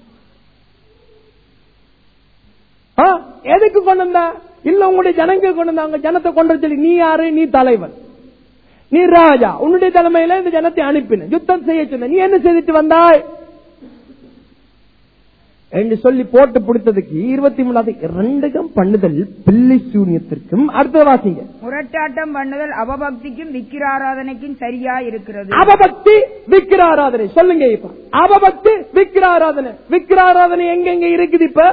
ஆ? எதுக்கு கொண்டு வந்த இல்ல உங்களுடைய ஜனங்க கொண்டு வந்தாங்க ஜனத்தை கொண்டு வர சொல்லி நீ யாரு நீ தலைவன் நீ ராஜா உன்னுடைய தலைமையில இந்த ஜனத்தை அனுப்பின யுத்தம் செய்ய சொன்ன நீ என்ன செய்துட்டு வந்தாய் என்று சொல்லி போட்டு பிடித்ததுக்கு இருபத்தி மூணாவது இரண்டகம் பண்ணுதல் பில்லி சூன்யத்திற்கும் அடுத்த வாசிங்க முரட்டாட்டம் பண்ணுதல் அவபக்திக்கும் விக்கிராராதனைக்கும் சரியா இருக்கிறது அவபக்தி விக்கிர ஆராதனை சொல்லுங்க இப்ப அவபக்தி விக்கிர ஆராதனை விக்கிர ஆராதனை எங்கெங்க இருக்குது இப்ப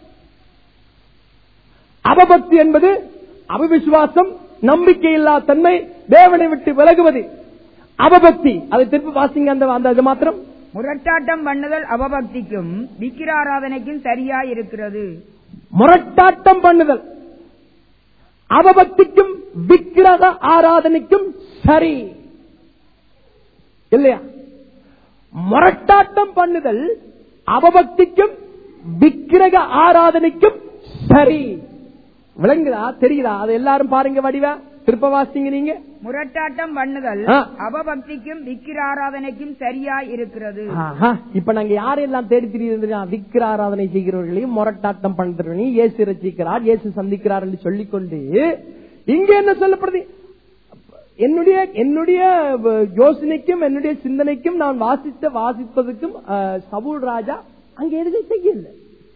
அவபக்தி என்பது அவிவிசுவாசம் நம்பிக்கை இல்லா தன்மை தேவனை விட்டு விலகுவது அவபக்தி அதை திருப்பி வாசிங்க அந்த அந்த இது மாத்திரம் முரட்டாட்டம் பண்ணுதல் அவபக்திக்கும் விக்கிராராதனைக்கும் சரியா இருக்கிறது முரட்டாட்டம் பண்ணுதல் அவபக்திக்கும் விக்கிரக ஆராதனைக்கும் சரி இல்லையா முரட்டாட்டம் பண்ணுதல் அவபக்திக்கும் விக்கிரக ஆராதனைக்கும் சரி விளங்குதா தெரியுதா அது எல்லாரும் பாருங்க வடிவா திருப்ப வாசிங்க நீங்க முரட்டாட்டம் பண்ணுதல் ஆ. அவபக்திக்கும் விக்கிராராதனைக்கும் சரியா இருக்கிறது ஆஹா, இப்ப நாங்க யாரெல்லாம் தேடி தெரியுது விக்கிர ஆராதனை செய்கிறவர்களையும் முரட்டாட்டம் பண்றவர்களையும் இயேசு ரசிக்கிறார் இயேசு சந்திக்கிறார் என்று சொல்லிக்கொண்டு இங்க என்ன சொல்லப்படுது என்னுடைய என்னுடைய அஹ், யோசனைக்கும் என்னுடைய சிந்தனைக்கும் நான் வாசித்த வாசிப்பதற்கும் அஹ், சவுல் ராஜா அங்க எதுவும் செய்யல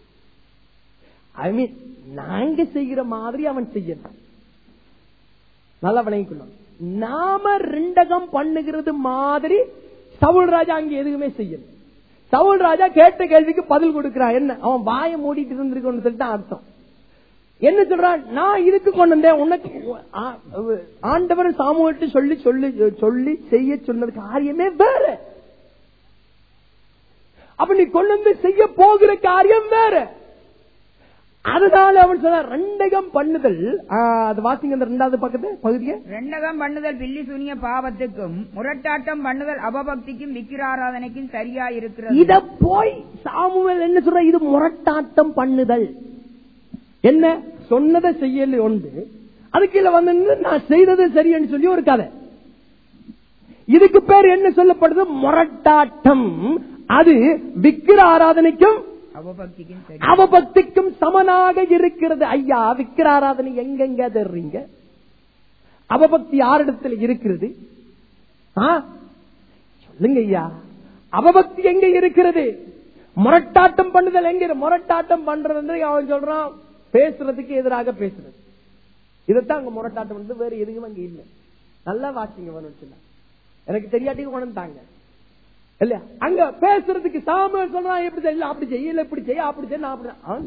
ஐ மீன் நாங்க செய்கிற மாதிரி அவன் செய்யல நல்லா விளங்கிக்கணும் நாம ரெண்டகம் பண்ணுகிறது மாதிரி சவுல் ராஜா அங்க எதுவுமே செய்யல சவுல் ராஜா கேட்ட கேள்விக்கு பதில் கொடுக்கிறான் என்ன அவன் வாயை மூடிட்டு இருந்திருக்கணும்னு சொல்லிட்டு தான் அர்த்தம் என்ன சொல்றான் நான் இதுக்கு கொண்டு வந்தேன் உனக்கு ஆ- ஆண்டவர் சாமுவேல்ட்டு சொல்லி சொல்லி சொல்லி செய்ய சொன்னது காரியமே வேற அப்ப நீ கொண்டு வந்து செய்ய போகிற காரியம் வேற அதனால அவன் சொன்ன ரெண்டகம் பண்ணுதல் ஆ, அது வாசிங்க அந்த ரெண்டாவது பக்கத்து பகுதியை ரெண்டகம் பண்ணுதல் பில்லி சுனிய பாவத்துக்கும் முரட்டாட்டம் பண்ணுதல் அபபக்திக்கும் விக்கிராராதனைக்கும் சரியா இருக்கிறது இத போய் சாமுவேல் என்ன சொல்ற இது முரட்டாட்டம் பண்ணுதல் என்ன சொன்னதை செய்யல ஒன்று அதுக்கு கீழே வந்து நின்னு நான் செய்தது சரின்னு சொல்லி ஒரு கதை இதுக்கு பேர் என்ன சொல்லப்படுது முரட்டாட்டம் அது விக்கிர ஆராதனைக்கும் அபபக்திக்கும் சரி அவபக்திக்கும் சமனாக இருக்கிறது ஐயா விக்கிர ஆராதனை எங்கெங்க தர்றீங்க அவபக்தி யாரிடத்தில் இருக்கிறது ஆ? சொல்லுங்க ஐயா அவபக்தி எங்க இருக்கிறது முரட்டாட்டம் பண்ணுதல் எங்க இரு- முரட்டாட்டம் பண்றது அவன் சொல்றான் பேசுறதுக்கு எதிராக பேசுறது இதைத்தான் அங்க முரட்டாட்டம் வந்து வேற எதுவும் அங்க இல்ல நல்லா வாசிங்க வேணும்னு சொன்னா. எனக்கு தெரியாட்டி கொண்டு தாங்க இல்லையா அங்க பேசுறதுக்கு சாம சொல்றான் எப்படி செய்யல அப்படி செய்யல இப்படி செய்ய அப்படி செய்ய நான் அப்படி ஆ.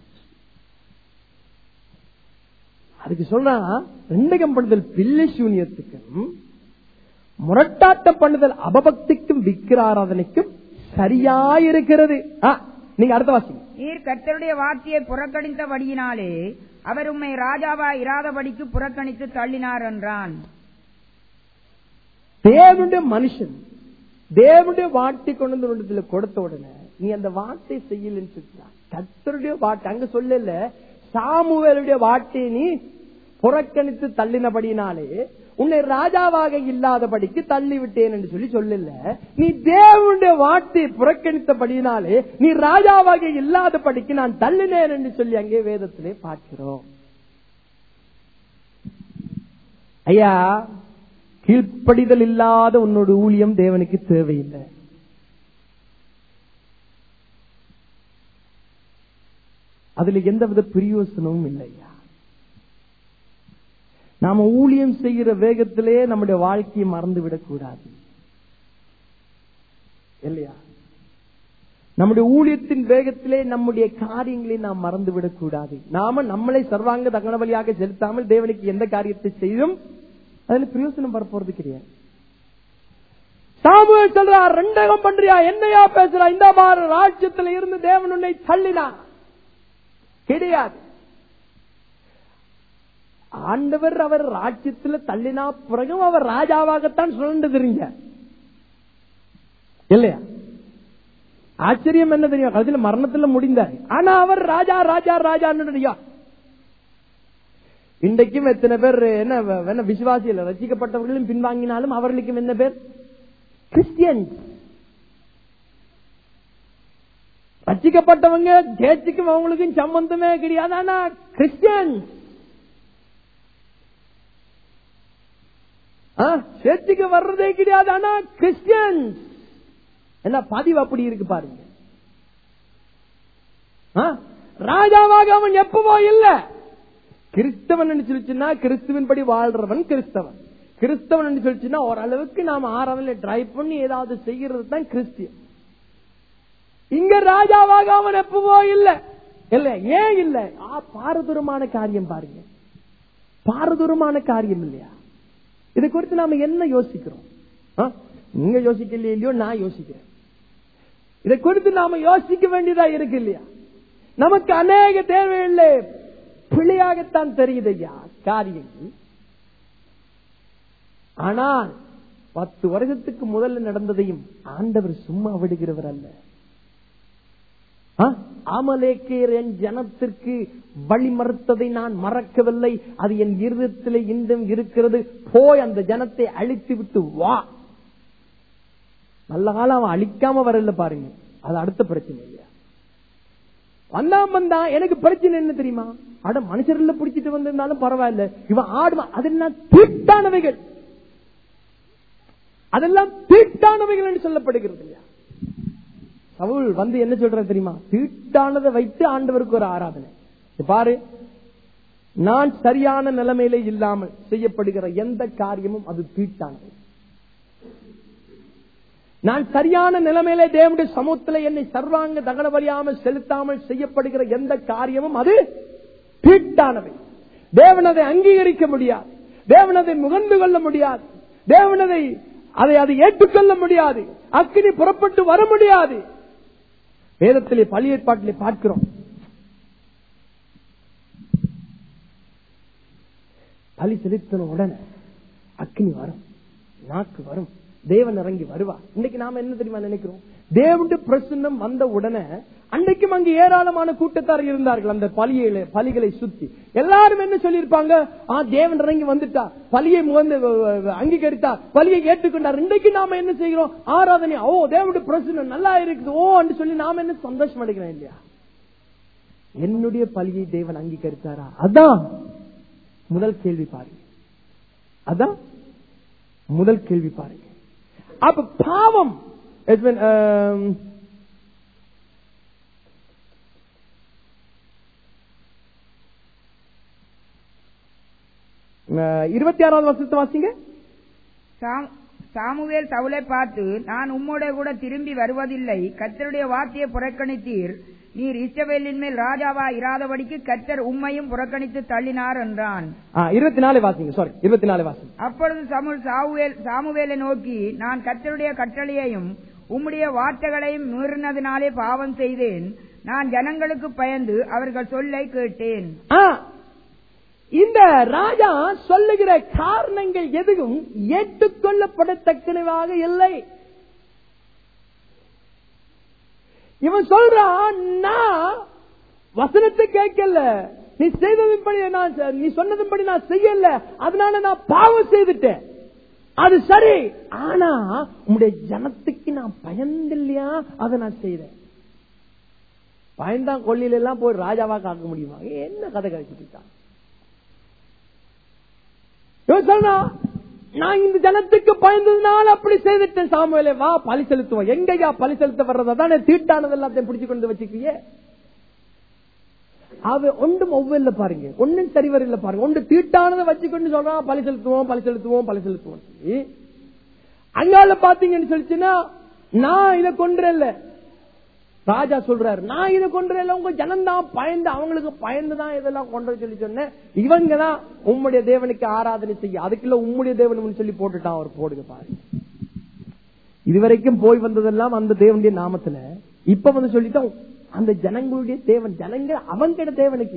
அதுக்கு சொல்றான் ரெண்டகம் பண்ணுதல் பிள்ளை சூனியத்துக்கும் முரட்டாட்டம் பண்ணுதல் அபபக்திக்கும் விக்கிர ஆராதனைக்கும் சரியா இருக்கிறது ஆ, நீங்க அடுத்த வாசிங்க நீர் கர்த்தருடைய வார்த்தையை புறக்கணித்தபடியினாலே அவர் உம்மை ராஜாவா இராதபடிக்கு புறக்கணித்து தள்ளினார் என்றான் தேவனுடைய மனுஷன் தேவனுடைய வார்த்தை கொண்டு வந்து உன்னிடத்துல கொடுத்த உடனே நீ அந்த வார்த்தை செய்யலன்னு சொல்லிட்டா கத்தருடைய வார்த்தை அங்க சொல்லல சாமுவேலுடைய வார்த்தையை நீ புறக்கணித்து தள்ளினபடினாலே உன்னை ராஜாவாக இல்லாதபடிக்கு தள்ளி விட்டேன் என்று சொல்லி சொல்லல நீ தேவனுடைய வார்த்தையை புறக்கணித்தபடினாலே நீ ராஜாவாக இல்லாதபடிக்கு நான் தள்ளினேன் என்று சொல்லி அங்கே வேதத்திலே பார்க்கிறோம் ஐயா கீழ்ப்படிதல் இல்லாத உன்னோட ஊழியம் தேவனுக்கு தேவையில்லை அதுல எந்தவித பிரயோசனமும் இல்லையா நாம ஊழியம் செய்கிற வேகத்திலே நம்முடைய வாழ்க்கையை மறந்து விடக்கூடாது இல்லையா நம்முடைய ஊழியத்தின் வேகத்திலே நம்முடைய காரியங்களை நாம் மறந்து விடக்கூடாது நாம நம்மளை சர்வாங்க தகன வழியாக செலுத்தாமல் தேவனுக்கு எந்த காரியத்தை செய்தும் அதுல பிரயோசனம் வரப்போறது கிடையாது சாமுவேல் சொல்றார் ரெண்டகம் பண்றியா என்னையா பேசுறா இந்த மாதிரி ராஜ்யத்துல இருந்து தேவன் உன்னை தள்ளினா கிடையாது ஆண்டவர் அவர் ராஜ்யத்துல தள்ளினா பிறகும் அவர் ராஜாவாகத்தான் சுழண்டு தெரிஞ்ச இல்லையா ஆச்சரியம் என்ன தெரியும் அதுல மரணத்துல முடிந்தார் ஆனா அவர் ராஜா ராஜா ராஜான்னு இன்றைக்கும் எத்தனை பேர் என்ன என்ன விசுவாசிகள் ரசிக்கப்பட்டவர்களும் பின்வாங்கினாலும் அவர்களுக்கும் என்ன பேர் கிறிஸ்டியன்ஸ் ரசிக்கப்பட்டவங்க சேர்ச்சுக்கும் அவங்களுக்கும் சம்பந்தமே கிடையாது ஆனா கிறிஸ்டியன்ஸ் சேர்ச்சுக்கு வர்றதே கிடையாது ஆனா கிறிஸ்டியன்ஸ் என்ன பதிவு அப்படி இருக்கு பாருங்க ஆ? ராஜாவாக அவன் எப்பவோ இல்ல கிறிஸ்தவன் சொல்லிச்சுன்னா கிறிஸ்துவின் படி வாழ்றவன் கிறிஸ்தவன் கிறிஸ்தவன் சொல்லிச்சுன்னா ஓரளவுக்கு நாம ஆறாவில் ட்ரை பண்ணி ஏதாவது செய்யறது தான் கிறிஸ்டியன் இங்க ராஜாவாக அவன் எப்பவோ இல்ல இல்ல ஏன் இல்ல ஆ, பாரதூரமான காரியம் பாருங்க பாரதூரமான காரியம் இல்லையா இதை குறித்து நாம என்ன யோசிக்கிறோம் ஆ? நீங்க யோசிக்கலையோ நான் யோசிக்கிறேன் இதை குறித்து நாம யோசிக்க வேண்டியதா இருக்கு இல்லையா நமக்கு அநேக தேவையில்லை பிழையாகத்தான் தெரியுது ஐயா காரியங்கள் ஆனால் பத்து வருஷத்துக்கு முதல்ல நடந்ததையும் ஆண்டவர் சும்மா விடுகிறவர் அல்ல ஆ? அமலேக்கேர் என் ஜனத்திற்கு வழி மறுத்ததை நான் மறக்கவில்லை அது என் இருதயத்திலே இன்றும் இருக்கிறது போய் அந்த ஜனத்தை அழித்து விட்டு வா நல்ல காலம் அவன் அழிக்காம வரல பாருங்க அது அடுத்த பிரச்சனை இல்லையா வந்தான் வந்தான் எனக்கு பிரச்சனை என்ன தெரியுமா அட மனுஷர்ல பிடிச்சிட்டு வந்திருந்தாலும் பரவாயில்ல இவன் ஆடுவான் அது என்ன தீட்டானவைகள் அதெல்லாம் தீட்டானவைகள் என்று சொல்லப்படுகிறது இல்லையா சவுல் வந்து என்ன சொல்ற தெரியுமா தீட்டானதை வைத்து ஆண்டவருக்கு ஒரு ஆராதனை இங்க பாரு நான் சரியான நிலைமையில இல்லாமல் செய்யப்படுகிற எந்த காரியமும் அது தீட்டானது நான் சரியான நிலைமையில தேவனுடைய சமூகத்துல என்னை சர்வாங்க தகன வழியாமல் செலுத்தாமல் செய்யப்படுகிற எந்த காரியமும் அது தீட்டானவை தேவன் அதை அங்கீகரிக்க முடியாது தேவன் அதை முகந்து கொள்ள முடியாது தேவன் அதை அதை அதை ஏற்றுக்கொள்ள முடியாது அக்கினி புறப்பட்டு வர முடியாது வேதத்திலே பழி ஏற்பாட்டிலே பார்க்கிறோம் பலி செலுத்தின உடனே அக்னி வரும் நாக்கு வரும் தேவன் இறங்கி வருவா இன்னைக்கு நாம என்ன தெரியுமா நினைக்கிறோம் தேவனுடைய பிரசன்னம் வந்த உடனே அன்னைக்கும் அங்கு ஏராளமான கூட்டத்தார் இருந்தார்கள் அந்த பலியை பலிகளை சுத்தி எல்லாரும் என்ன சொல்லியிருப்பாங்க ஆ தேவன் இறங்கி வந்துட்டா பலியை முகந்து அங்கீகரித்தா பலியை ஏற்றுக்கொண்டார் இன்றைக்கு நாம என்ன செய்கிறோம் ஆராதனை ஓ தேவனுடைய பிரசன்னம் நல்லா இருக்குது ஓ என்று சொல்லி நாம என்ன சந்தோஷம் அடைக்கிறோம் இல்லையா என்னுடைய பலியை தேவன் அங்கீகரித்தாரா அதான் முதல் கேள்வி பாருங்க அதான் முதல் கேள்வி பாருங்க அப்ப பாவம் it's been, um, அஹ், இருபத்தி ஆறாவது வருஷத்தை வாசிங்க சாம்- சாமுவேல் சவுலை பார்த்து நான் உம்மோட கூட திரும்பி வருவதில்லை கர்த்தருடைய வார்த்தையை புறக்கணித்தீர் நீர் இஸ்ரவேலின் மேல் ராஜாவா இராதபடிக்கு கர்த்தர் உம்மையும் புறக்கணித்து தள்ளினார் என்றான் இருபத்தி நாலு வாசிங்க சாரி இருபத்தி நாலு வாசிங்க அப்பொழுது சமுல் சாமுவேல் சாமுவேலை நோக்கி நான் கர்த்தருடைய கட்டளையையும் உம்முடைய வார்த்தைகளையும் மீறினதினாலே பாவம் செய்தேன் நான் ஜனங்களுக்கு பயந்து அவர்கள் சொல்லை கேட்டேன் ஆ, இந்த ராஜா சொல்லுகிற காரணங்கள் எதுவும் ஏற்றுக்கொள்ளப்படத்தக்கனவாக இல்லை இவன் சொல்றான் நான் வசனத்தை கேட்கல நீ செய்ததுபடி நான் செ- நீ சொன்னதுபடி நான் செய்யல அதனால நான் பாவம் செய்துட்டேன் அது சரி ஆனா உங்களுடைய ஜனத்துக்கு நான் பயந்தில்லையா அதை நான் செய்தேன் பயந்தான் கொள்ளில எல்லாம் போய் ராஜாவா காக்க முடியுமா என்ன கதை கழிச்சுட்டு இருக்கான் இவன் சொன்னான், நான் இந்த ஜனத்துக்கு பயந்ததுனால அப்படி செய்துட்டேன் சாமுவேலே வா பலி செலுத்துவோம் எங்கயா பலி செலுத்த வர்றதா தானே தீட்டானது எல்லாத்தையும் பிடிச்சு கொண்டு வச்சுக்கியே அவ ஒன்றும் ஒவ்வொருல பாருங்க ஒன்னும் சரிவரில்ல பாருங்க ஒன்று தீட்டானதை வச்சுக்கொண்டு சொல்றான் பலி செலுத்துவோம் பலி செலுத்துவோம் பலி செலுத்துவோம் சொல்லி. அங்கால பாத்தீங்கன்னு சொல்லிச்சுன்னா நான் இதை கொன்றேன்ல ராஜா சொல்றாரு நான் இதை கொன்றேன்ல உங்க ஜனம்தான் பயந்து அவங்களுக்கு பயந்துதான் இதெல்லாம் கொண்டு சொல்லி சொன்னேன் இவங்க தான் உம்முடைய தேவனுக்கு ஆராதனை செய்ய அதுக்குள்ள உம்முடைய தேவன் சொல்லி போட்டுட்டான் அவர் போடுங்க பாருங்க இதுவரைக்கும் போய் வந்ததெல்லாம் அந்த தேவனுடைய நாமத்துல இப்ப வந்து சொல்லிட்டோம் அந்த ஜனங்களுடைய தேவன் ஜனங்க அவங்கிட்ட தேவனுக்கு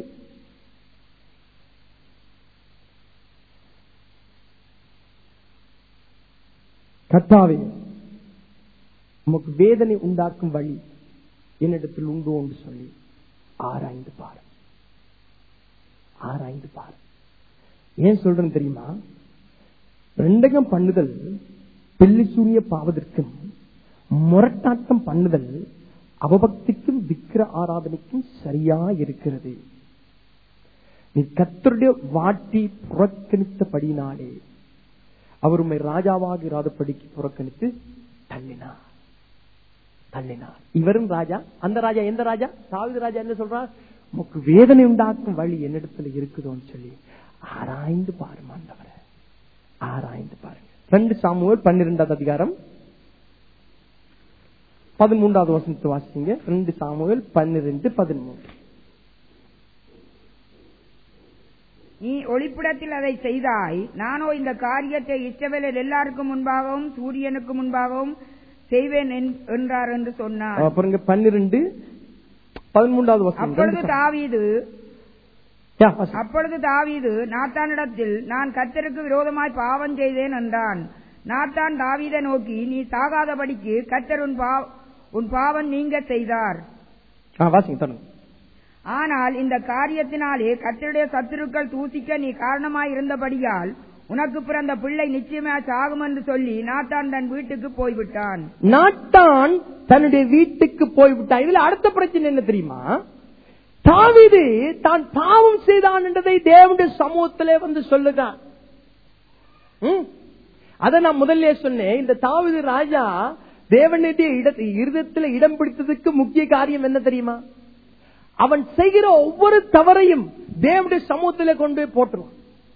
கத்தாவே உமக்கு வேதனை உண்டாக்கும் வழி என்னிடத்தில் உண்டு என்று சொல்லி ஆராய்ந்து பாரு ஆராய்ந்து பாரு ஏன் சொல்றேன் தெரியுமா ரெண்டகம் பண்ணுதல் பில்லி சூனிய பாவதற்கும் முரட்டாட்டம் பண்ணுதல் அவபக்திக்கும் விக்கிர ஆராதனைக்கும் சரியா இருக்கிறது நீ கத்தருடைய வாட்டி புறக்கணித்தபடினாலே அவர் உண்மை ராஜாவாக இராதபடிக்கு புறக்கணித்து தள்ளினார் தள்ளினார் இவரும் ராஜா அந்த ராஜா எந்த ராஜா சாவித ராஜா என்ன சொல்றார் உமக்கு வேதனை உண்டாக்கும் வழி என்னிடத்துல இருக்குதோன்னு சொல்லி ஆராய்ந்து பாருமா ஆண்டவரே ஆராய்ந்து பாருங்க ரெண்டு சாமுவேல் பன்னிரெண்டாவது அதிகாரம் பதிமூன்றாவது வசனத்தை வாசிங்க ரெண்டு சாமுவேல் பன்னிரெண்டு பதிமூன்று நீ ஒளிப்பிடத்தில் அதை செய்தாய் நானோ இந்த காரியத்தை இஸ்ரவேலர் எல்லாருக்கும் முன்பாகவும் சூரியனுக்கு முன்பாகவும் செய்வேன் என்- என்றார் என்று சொன்னார் அப்புறம் பன்னிரெண்டு பதிமூன்றாவது வசனம் அப்பொழுது ரெண்டு சா- தாவீது யா, வாசிங்க. அப்பொழுது தாவீது நாத்தானிடத்தில் நான் கர்த்தருக்கு விரோதமாய் பாவம் செய்தேன் என்றான் நாத்தான் தாவீதை நோக்கி நீ சாகாதபடிக்கு கர்த்தர் உன் பா- உன் பாவம் நீங்க செய்தார் ஆ, வாசிங்க தொடங்க ஆனால் இந்த காரியத்தினாலே கர்த்தருடைய சத்துருக்கள் தூசிக்க நீ காரணமாய் இருந்தபடியால் உனக்கு பிறந்த பிள்ளை நிச்சயமா சாகும் என்று சொல்லி நாத்தான் தன் வீட்டுக்கு போய்விட்டான் நாட்டான் தன்னுடைய வீட்டுக்கு போய்விட்டான் இதுல அடுத்த பிரச்சனை என்ன தெரியுமா தாவீது தான் பாவம் செய்தான் என்றதை தேவனுடைய சமூகத்திலே வந்து சொல்லுகிறான் ம்? அதை நான் முதல்ல சொன்னேன் இந்த தாவீது ராஜா தேவனுடைய இட இருதயத்தில் இடம் பிடித்ததுக்கு முக்கிய காரியம் என்ன தெரியுமா அவன் செய்கிற ஒவ்வொரு தவறையும் தேவனுடைய சமூகத்திலே கொண்டு போய் போட்டுருவான்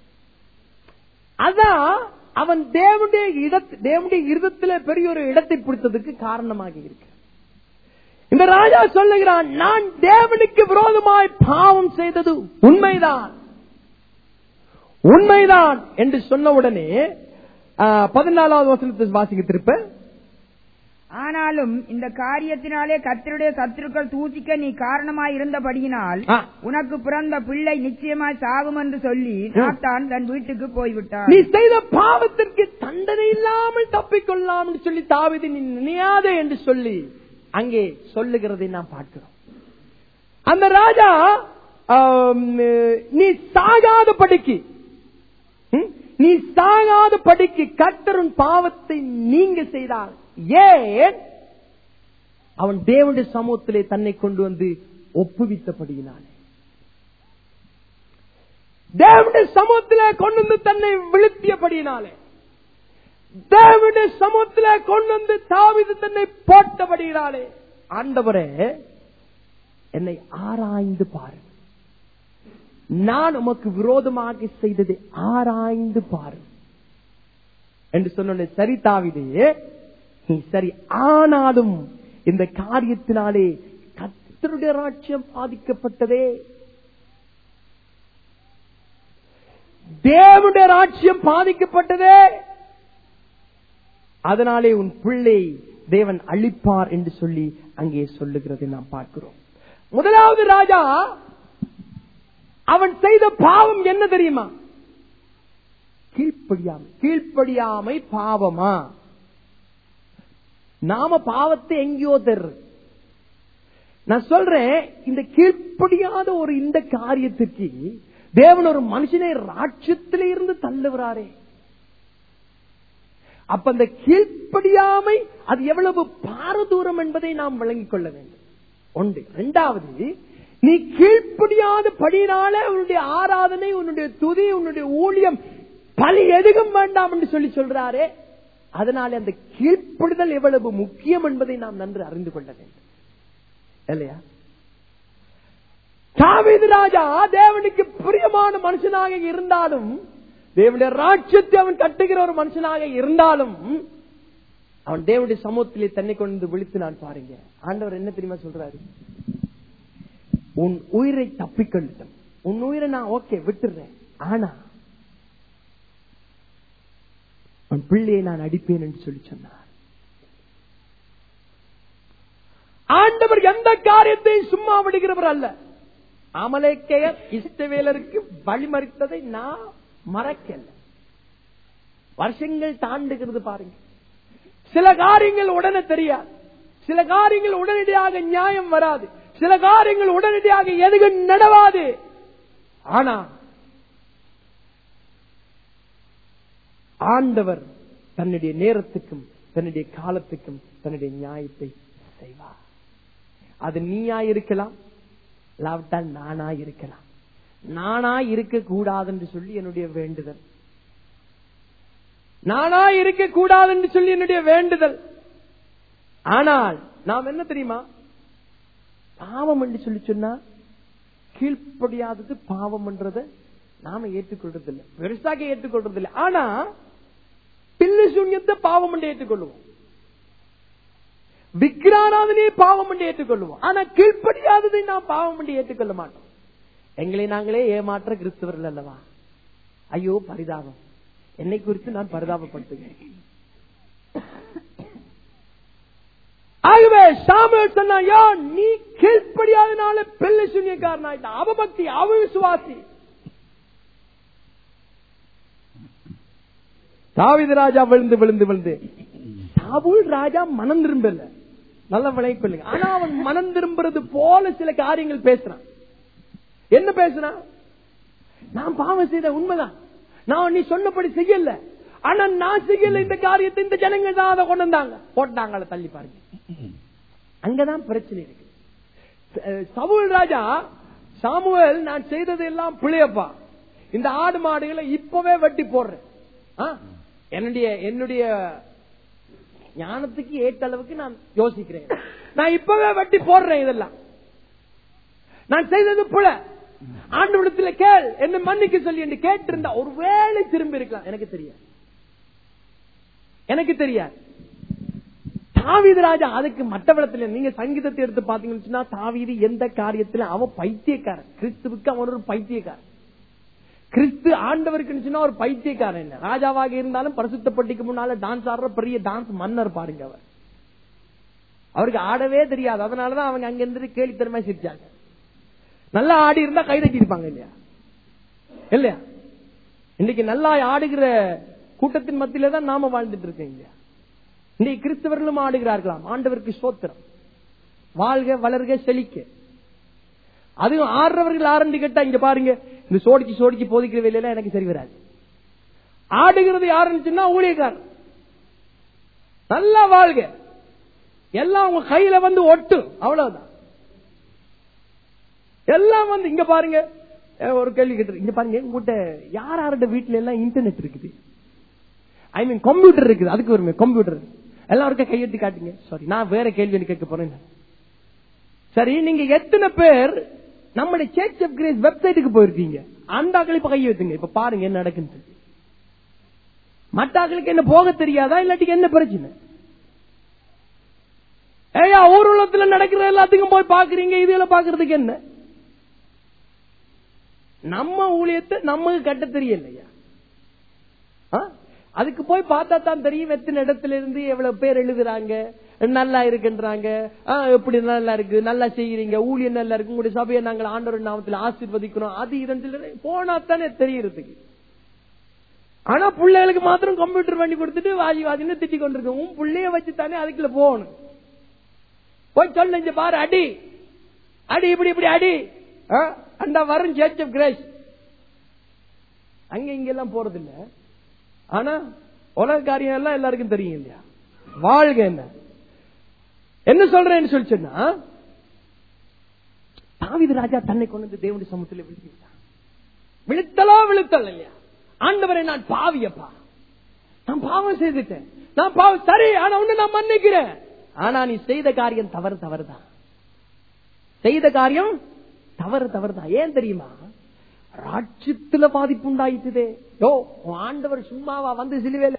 அதான் அவன் தேவனுடைய இடத் தேவனுடைய இருதத்திலே பெரிய ஒரு இடத்தை பிடித்ததுக்கு காரணமாக இருக்கு இந்த ராஜா சொல்லுகிறான் நான் தேவனுக்கு விரோதமாய் பாவம் செய்தது உண்மைதான் உண்மைதான் என்று சொன்ன உடனே ஆ, பதினாலாவது வசனத்தை வாசிக்க திருப்ப ஆனாலும் இந்த காரியத்தினாலே கர்த்தருடைய சத்துருக்கள் தூசிக்க நீ காரணமாய் இருந்தபடியினால் ஆ. உனக்கு பிறந்த பிள்ளை நிச்சயமாய் சாகும் என்று சொல்லி நாத்தான் தன் வீட்டுக்கு போய்விட்டான் நீ செய்த பாவத்திற்கு தண்டனை இல்லாமல் தப்பிக்கொள்ளலாம் என்று சொல்லி தாவிது நீ நினையாதே என்று சொல்லி அங்கே சொல்லுகிறதை நாம் பார்க்கிறோம் அந்த ராஜா ஆம், நீ சாகாத படிக்கு நீ சாகாத படிக்கு கர்த்தரின் பாவத்தை நீங்க செய்தால் ஏன் அவன் தேவனுடைய சமூகத்திலே தன்னை கொண்டு வந்து ஒப்புவித்தபடியினாலே தேவனுடைய சமூகத்திலே கொண்டு வந்து தன்னை விழுத்தியபடியினாலே தேவனுடைய சமூகத்திலே கொண்டு வந்து தாவிது தன்னை போட்டபடியினாலே ஆண்டவரே என்னை ஆராய்ந்து பாரு நான் உமக்கு விரோதமாக செய்ததை ஆராய்ந்து பாரு என்று சொன்ன சரி தாவிதே நீ சரி ஆனாலும் இந்த காரியத்தினாலே கத்தருடைய ராட்சியம் பாதிக்கப்பட்டதே தேவனுடைய ராட்சியம் பாதிக்கப்பட்டதே அதனாலே உன் பிள்ளை தேவன் அழிப்பார் என்று சொல்லி அங்கே சொல்லுகிறதை நாம் பார்க்கிறோம் முதலாவது ராஜா அவன் செய்த பாவம் என்ன தெரியுமா கீழ்ப்படியாமை கீழ்ப்படியாமை பாவமா நாம பாவத்தை எங்கேயோ தர்ற நான் சொல்றேன் இந்த கீழ்ப்படியாத ஒரு இந்த காரியத்துக்கு தேவன் ஒரு மனுஷனை ராட்சியத்தில இருந்து தள்ளுகிறாரே அப்ப அந்த கீழ்ப்படியாமை அது எவ்வளவு பாரதூரம் என்பதை நாம் விளங்கிக் கொள்ள வேண்டும் ஒன்று இரண்டாவது நீ கீழ்ப்படியாத படியினால உன்னுடைய ஆராதனை உன்னுடைய துதி உன்னுடைய ஊழியம் பலி எதுவும் வேண்டாம் என்று சொல்லி சொல்றாரே அதனால அந்த கீழ்ப்படுதல் எவ்வளவு முக்கியம் என்பதை நாம் நன்கு அறிந்து கொள்ள வேண்டும் இல்லையா தாவீது ராஜா தேவனுக்கு பிரியமான மனுஷனாக இருந்தாலும் தேவனுடைய ராட்சியத்தை அவன் கட்டுகிற ஒரு மனுஷனாக இருந்தாலும் அவன் தேவனுடைய சமூகத்திலே தன்னை கொண்டு விழித்து நான் பாருங்க ஆண்டவர் என்ன தெரியுமா சொல்றாரு உன் உயிரை தப்பிக்கொள்ளட்டும் உன் உயிரை நான் ஓகே விட்டுறேன் ஆனா உன் பிள்ளையை நான் அடிப்பேன் என்று சொல்லி சொன்னார் ஆண்டவர் எந்த காரியத்தையும் சும்மா விடுகிறவர் அல்ல அமலேக்கையர் இஷ்டவேலருக்கு வழிமறித்ததை நான் மறக்கல வருஷங்கள் தாண்டுகிறது பாருங்க சில காரியங்கள் உடனே தெரியாது சில காரியங்கள் உடனடியாக நியாயம் வராது சில காரியங்கள் உடனடியாக எதுவும் நடவாது ஆனா ஆண்டவர் தன்னுடைய நேரத்துக்கும் தன்னுடைய காலத்துக்கும் தன்னுடைய நியாயத்தை செய்வார் அது நீயா இருக்கலாம் இல்லாவிட்டால் நானா இருக்கலாம் நானா இருக்க கூடாது என்று சொல்லி என்னுடைய வேண்டுதல் நானா இருக்க கூடாது என்று சொல்லி என்னுடைய வேண்டுதல் ஆனால் நாம் என்ன தெரியுமா பாவம் என்று சொல்லி சொன்னா கீழ்ப்படியாதது பாவம் என்றதை நாம ஏற்றுக்கொள்றது இல்லை பெருசாக ஏற்றுக்கொள்றது இல்லை ஆனா பில்லு சூன்யத்தை பாவம் என்று ஏற்றுக்கொள்வோம் விக்கிராராதனையை பாவம் என்று ஏற்றுக்கொள்வோம் ஆனா கீழ்ப்படியாததை நாம் பாவம் என்று ஏற்றுக்கொள்ள மாட்டோம் எங்களை நாங்களே ஏமாற்ற கிறிஸ்தவர்கள் அல்லவா ஐயோ பரிதாபம் என்னை குறித்து நான் பரிதாபப்படுத்துகிறேன் ஆகவே சாமுவேல் சொன்னா யோ நீ கீழ்ப்படியாதனால பிள்ளை சூன்யக்காரனாயிட்ட அவபக்தி அவிசுவாசி தாவித ராஜா விழுந்து விழுந்து விழுந்து சாபுல் ராஜா மனம் திரும்பல நல்ல விளைவு கொள்ளுங்க ஆனா அவன் மனம் திரும்புறது போல சில காரியங்கள் பேசுறான் என்ன பேசுறான் நான் பாவம் செய்த உண்மைதான் நான் நீ சொன்னபடி செய்யல ஆனா நான் செய்யல இந்த காரியத்தை இந்த ஜனங்கள் தான் அதை கொண்டு வந்தாங்க போட்டாங்கள தள்ளி பாருங்க அங்கதான் பிரச்சனை இருக்கு அஹ் சவுல் ராஜா சாமுவேல் நான் செய்தது எல்லாம் பிள்ளையப்பா இந்த ஆடு மாடுகளை இப்பவே வெட்டி போடுறேன் ஆ? என்னுடைய என்னுடைய ஞானத்துக்கு ஏற்ற அளவுக்கு நான் யோசிக்கிறேன் நான் இப்பவே வெட்டி போடுறேன் இதெல்லாம் நான் செய்தது புல ஆண்டு கேள் என்ன மன்னிக்க சொல்லி என்று கேட்டிருந்தா ஒருவேளை திரும்பி இருக்கலாம் எனக்கு தெரியாது எனக்கு தெரியாது தாவீது ராஜா அதுக்கு மட்டவளத்துல நீங்க சங்கீதத்தை எடுத்து பாத்தீங்கன்னு சொன்னா தாவீது எந்த காரியத்துல அவன் பைத்தியக்காரன் கிறிஸ்துவுக்கு அவன் ஒரு பைத்தியக்காரன் கிறிஸ்து ஆண்டவருக்கு சொன்னா ஒரு பைத்தியக்காரன் என்ன ராஜாவாக இருந்தாலும் பரிசுத்தப்பட்டிக்கு முன்னால டான்ஸ் ஆடுற பெரிய டான்ஸ் மன்னர் பாருங்க அவர் அவருக்கு ஆடவே தெரியாது அதனாலதான் அவங்க அங்க இருந்து கேலித்தனமா சிரிச்சாங்க நல்லா ஆடி இருந்தா கை தட்டி இருப்பாங்க இல்லையா இல்லையா இன்னைக்கு நல்லா ஆடுகிற கூட்டத்தின் மத்தியில தான் நாம வாழ்ந்துட்டு இருக்கோம் இல்லையா இன்னைக்கு கிறிஸ்தவர்களும் ஆடுகிறார்களாம் ஆண்டவருக்கு சோத்திரம் வாழ்க வளர்க செழிக்க அதுவும் ஆடுறவர்கள் ஆரண்டி கேட்டா இங்க பாருங்க இந்த சோடிச்சு சோடிச்சு போதிக்கிற வேலையில எனக்கு சரி வராது ஆடுகிறது யாருன்னு ஊழியக்காரன் நல்லா வாழ்க எல்லாம் உங்க கையில வந்து ஒட்டும் அவ்வளவுதான் எல்லாம் வந்து இங்க பாருங்க அஹ் ஒரு கேள்வி கேட்டு இங்க பாருங்க உங்ககிட்ட யார் யாரோட வீட்டுல எல்லாம் இன்டர்நெட் இருக்குது ஐ மீன் கம்ப்யூட்டர் இருக்குது அதுக்கு ஒரு கம்ப்யூட்டர் எல்லாருக்கும் கையெழுத்து காட்டுங்க சாரி நான் வேற கேள்வி கேட்க போறேன் சரி நீங்க எத்தனை பேர் நம்முடைய சர்ச் ஆஃப் கிரேஸ் வெப்சைட்டுக்கு போயிருக்கீங்க அந்த ஆக்கள் இப்ப கை வைத்துங்க இப்ப பாருங்க என்ன நடக்குது மற்ற ஆக்களுக்கு என்ன போக தெரியாதா இல்லாட்டிக்கு என்ன பிரச்சனை ஏயா ஊர்வலத்துல நடக்கிற எல்லாத்துக்கும் போய் பாக்குறீங்க இதுல பாக்குறதுக்கு என்ன நம்ம ஊழியத்தை நமக்கு கட்ட தெரியலையா ஆ? அதுக்கு போய் பார்த்தா தான் தெரியும் எத்தனை இடத்துல இருந்து எவ்வளவு பேர் எழுதுறாங்க நல்லா இருக்குன்றாங்க ஆ, எப்படி நல்லா இருக்கு நல்லா செய்யறீங்க ஊழியம் நல்லா இருக்கு உங்களுடைய சபையை நாங்கள் ஆண்டவர் நாமத்தில் ஆசீர்வதிக்கணும் அது இதன் போனா தானே தெரியறதுக்கு ஆனா பிள்ளைகளுக்கு மாத்திரம் கம்ப்யூட்டர் பண்ணி கொடுத்துட்டு வாதி வாதின்னு திட்டி கொண்டிருக்கோம் உன் பிள்ளைய வச்சு தானே அதுக்குள்ள போகணும் போய் சொல்லு இங்க பாரு அடி அடி இப்படி இப்படி அடி ஆ? அந்த வரும் சர்ச் ஆஃப் கிரேஸ் அங்க இங்க எல்லாம் போறது இல்ல ஆனா உலக காரியம் எல்லாம் எல்லாருக்கும் தெரியும் இல்லையா வாழ்க என்ன என்ன சொல்றேன்னு சொல்லி சொன்னா தாவீது ராஜா தன்னை கொண்டு வந்து தேவனுடைய சமூகத்தில் விழுத்திட்டான் விழுத்தலோ விழுத்தல் இல்லையா ஆண்டவரை நான் பாவியப்பா நான் பாவம் செய்துட்டேன் நான் பாவம் சரி ஆனா ஒண்ணு நான் மன்னிக்கிறேன் ஆனா நீ செய்த காரியம் தவறு தவறுதான் செய்த காரியம் தவறு தவறுதான் ஏன் தெரியுமா ராட்சியத்துல பாதிப்பு உண்டாயிட்டுதே யோ உன் ஆண்டவர் சும்மாவா வந்து சிலுவையில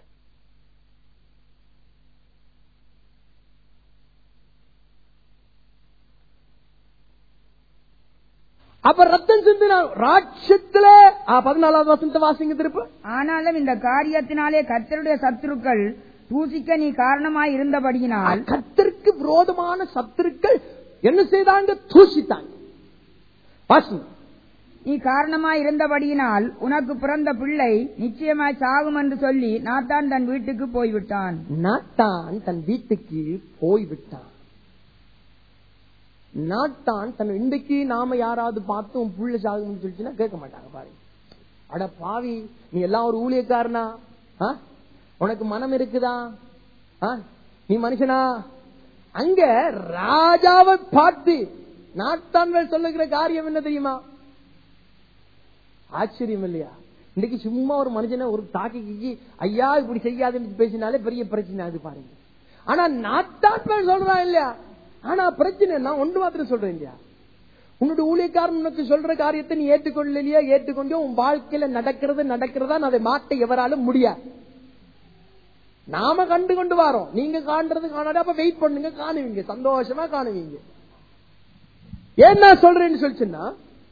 அப்ப ரத்தம் சிந்தினா ராட்சத்துல பதினாலாவது வசனத்தை வாசிங்க திருப்ப ஆனாலும் இந்த காரியத்தினாலே கர்த்தருடைய சத்துருக்கள் தூசிக்க நீ காரணமாய் இருந்தபடியினால் கத்திற்கு விரோதமான சத்துருக்கள் என்ன செய்தாங்க தூசித்தாங்க வாசிங்க நீ காரணமாய் இருந்தபடியினால் உனக்கு பிறந்த பிள்ளை நிச்சயமாய் சாகும் என்று சொல்லி நாத்தான் தன் வீட்டுக்கு போய்விட்டான் நாட்டான் தன் வீட்டுக்கு போய்விட்டான் நாட்டான் தன் இன்றைக்கு நாம யாராவது பார்த்து உன் புள்ள சாகும்னு சொல்லிச்சுன்னா கேட்க மாட்டாங்க பாருங்க அட பாவி நீ எல்லாம் ஒரு ஊழியக்காரனா ஆ? உனக்கு மனம் இருக்குதா ஆ? நீ மனுஷனா அங்க ராஜாவை பார்த்து நாட்டான்கள் சொல்லுகிற காரியம் என்ன தெரியுமா ஆச்சரியம் இல்லையா இன்னைக்கு சும்மா ஒரு மனுஷனை ஒரு தாக்கி ஐயா இப்படி செய்யாதுன்னு பேசினாலே பெரிய பிரச்சனை அது பாருங்க ஆனா நாட்டாட்கள் சொல்றான் இல்லையா ஆனா பிரச்சனை நான் ஒன்று மாத்திரம் சொல்றேன் இல்லையா உன்னுடைய ஊழியக்காரன் உனக்கு சொல்ற காரியத்தை நீ ஏற்றுக்கொள்ளலையா ஏற்றுக்கொண்டோ உன் வாழ்க்கையில நடக்கிறது நடக்கிறதா அதை மாட்ட எவராலும் முடியாது நாம கண்டு கொண்டு வரோம் நீங்க காண்றது காணாத அப்ப வெயிட் பண்ணுங்க காணுவீங்க சந்தோஷமா காணுவீங்க ஏன் நான் சொல்றேன்னு சொல்லிச்சுன்னா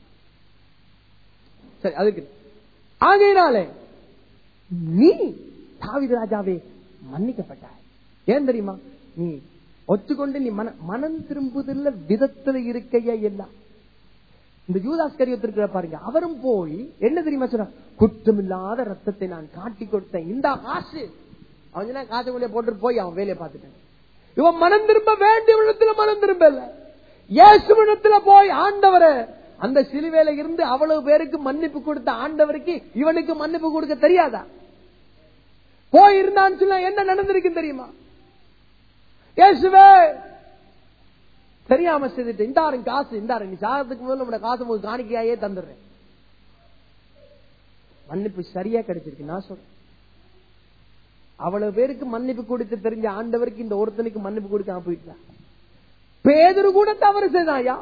சரி அதுக்கு ஆகையினாலே நீ தாவித ராஜாவே மன்னிக்கப்பட்டாய் ஏன் தெரியுமா நீ ஒத்துக்கொண்டு நீ மன மனம் திரும்புதல்ல விதத்துல இருக்கையா எல்லாம் இந்த யூதாஸ் கரியத்திருக்கிற பாருங்க அவரும் போய் என்ன தெரியுமா சொன்ன குற்றமில்லாத ரத்தத்தை நான் காட்டி கொடுத்தேன் இந்த காசு அவன் சொன்னா காசு கொண்டே போட்டு போய் அவன் வேலையை பார்த்துட்டான் இவன் மனம் திரும்ப வேண்டிய விடத்துல மனம் திரும்ப இல்ல இயேசுவிடத்துல போய் ஆண்டவரை அந்த சிலுவையில இருந்து அவ்வளவு பேருக்கு மன்னிப்பு கொடுத்த ஆண்டவருக்கு இவனுக்கு மன்னிப்பு கொடுக்க தெரியாதா போய் இருந்தான்னு சொன்னா என்ன நடந்திருக்கு தெரியுமா இயேசுவே தெரியாம செய்துட்டு இந்தாரும் காசு இந்தாரு நீ சாகத்துக்கு முதல்ல உங்களோட காசு உங்களுக்கு காணிக்கையாயே தந்துடுறேன் மன்னிப்பு சரியா கிடைச்சிருக்கு நான் சொல்றேன் அவ்வளவு பேருக்கு மன்னிப்பு கொடுத்து தெரிஞ்ச ஆண்டவருக்கு இந்த ஒருத்தனுக்கு மன்னிப்பு கொடுக்காம போயிட்டான் பேதரு கூட தவறு செய்தாயா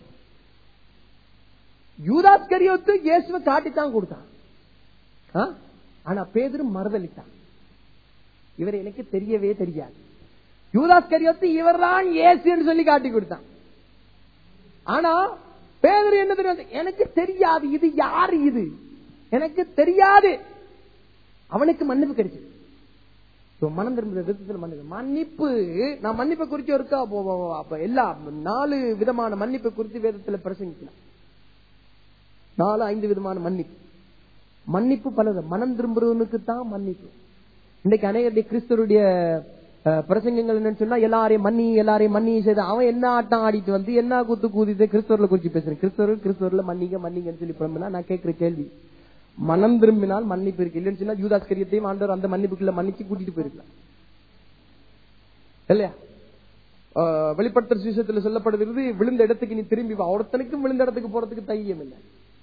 யூதாஸ் கரியோத்து இயேசுவை காட்டித்தான் கொடுத்தான் ஆ? ஆனா பேதரு மறுதளித்தான் இவர் எனக்கு தெரியவே தெரியாது யூதாஸ் கரியோத்து இவர்தான் இயேசுன்னு சொல்லி காட்டி கொடுத்தான் ஆனா பேதரு என்ன தெரியாது எனக்கு தெரியாது இது யாரு இது எனக்கு தெரியாது அவனுக்கு மன்னிப்பு கிடைச்சது So, மனம் திரும்புற விதத்துல மன்னிப்பு மன்னிப்பு நான் மன்னிப்பை குறிச்சு இருக்கா அப்போ- அப்போ- அப்ப எல்லா நாலு விதமான மன்னிப்பை குறித்து வேதத்துல பிரசங்கிக்கலாம் நாலு ஐந்து விதமான மன்னிப்பு மன்னிப்பு பலது மனம் திரும்புறவனுக்கு தான் மன்னிப்பு இன்னைக்கு அநேகருடைய கிறிஸ்தவருடைய அஹ், பிரசங்கங்கள் என்னன்னு சொன்னா எல்லாரையும் மன்னி எல்லாரையும் மன்னி செய்து அவன் என்ன ஆட்டம் ஆடிட்டு வந்து என்ன குத்து கூதிட்டு கிறிஸ்தவர்ல குறிச்சு பேசுறேன் கிறிஸ்தவர் கிறிஸ்தவர்ல மன்னிங்க மன்னிங்கன்னு சொல்லி புலம்புனா நான் கேட்கிற கேள்வி மனம் திரும்பினால் மன்னிப்பு இருக்கு இல்லைன்னு சொன்னா யூதாஸ்கரியத்தையும் ஆண்டவர் அந்த மன்னிப்புக்குள்ள மன்னிச்சு கூட்டிட்டு போயிருக்கலாம் இல்லையா அஹ், வெளிப்படுத்தல் சுவிசேஷத்துல சொல்லப்படுகிறது விழுந்த இடத்துக்கு நீ திரும்பி வா ஒருத்தனுக்கும் விழுந்த இடத்துக்கு போறதுக்கு தைரியம் இல்லை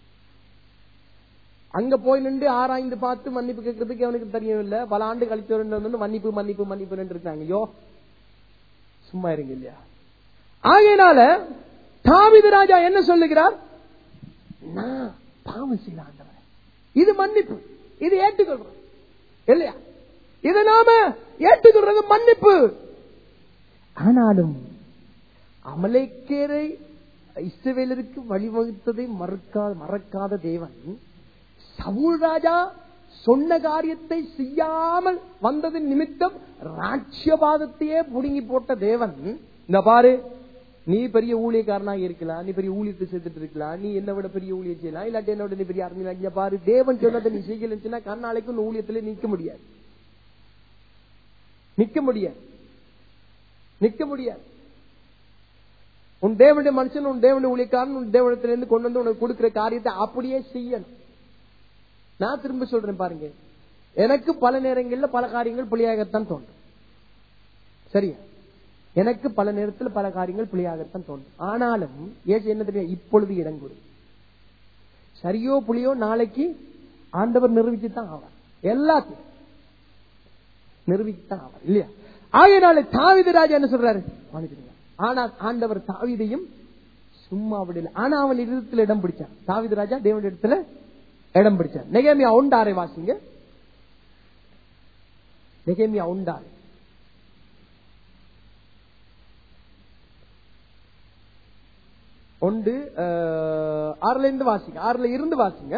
அங்க போய் நின்று ஆராய்ந்து பார்த்து மன்னிப்பு கேட்கறதுக்கு அவனுக்கு தெரியும் இல்ல பல ஆண்டு கழிச்சு வந்து மன்னிப்பு மன்னிப்பு மன்னிப்பு இருக்காங்க ஐயோ சும்மா இருங்க இல்லையா ஆகையினால தாவித ராஜா என்ன சொல்லுகிறார் நான் பாவம் செய்த ஆண்டவரே இது மன்னிப்பு இது ஏற்றுக்கொள்றோம் இல்லையா இது நாம ஏற்றுக்கொள்றது மன்னிப்பு ஆனாலும் அமலேக்கேரை இஸ்ரவேலருக்கு வழிவகுத்ததை மறக்காத மறக்காத தேவன் சவுல் ராஜா சொன்ன காரியத்தை செய்யாமல் வந்ததின் நிமித்தம் ராட்சியபாதத்தையே புடுங்கி போட்ட தேவன் இந்த பாரு நீ பெரிய ஊழியக்காரனாக இருக்கலாம் நீ பெரிய ஊழியத்தை செய்துட்டு இருக்கலாம் நீ என்ன விட பெரிய ஊழியம் செய்யலாம் இல்லாட்டி என்ன விட நீ பெரிய அறிஞர் இங்க பாரு தேவன் சொன்னதை நீ செய்யலன்னு கண்ணாலைக்கும் இந்த ஊழியத்துல நிக்க முடியாது நிக்க முடியாது நிக்க முடியாது உன் தேவனுடைய மனுஷன் உன் தேவனுடைய ஊழியக்காரன் உன் தேவனத்திலிருந்து கொண்டு வந்து உனக்கு கொடுக்கிற காரியத்தை அப்படியே செய்யணும் நான் திரும்ப சொல்றேன் பாருங்க எனக்கு பல நேரங்கள்ல பல காரியங்கள் பிள்ளையாகத்தான் தோன்றும் சரியா எனக்கு பல நேரத்தில் பல காரியங்கள் பிள்ளையாகத்தான் தோன்றும் ஆனாலும் ஏசு என்ன தெரியும் இப்பொழுது இடம் கொடு சரியோ புளியோ நாளைக்கு ஆண்டவர் நிரூபிச்சு தான் ஆவார் எல்லாத்தையும் நிரூபிச்சு தான் ஆவார் இல்லையா ஆகையினால தாவித ராஜா என்ன சொல்றாரு மன்னிச்சிடுங்க. ஆனா ஆண்டவர் தாவிதையும் சும்மா விடல ஆனா அவன் இடத்துல இடம் பிடிச்சான் தாவித ராஜா தேவனுடைய இடத்துல இடம் பிடிச்சார் நெகேமியா உண்டாரை வாசிங்க நெகேமியா உண்டாரை ஒன்று அஹ், ஆறுல இருந்து வாசிங்க ஆறுல இருந்து வாசிங்க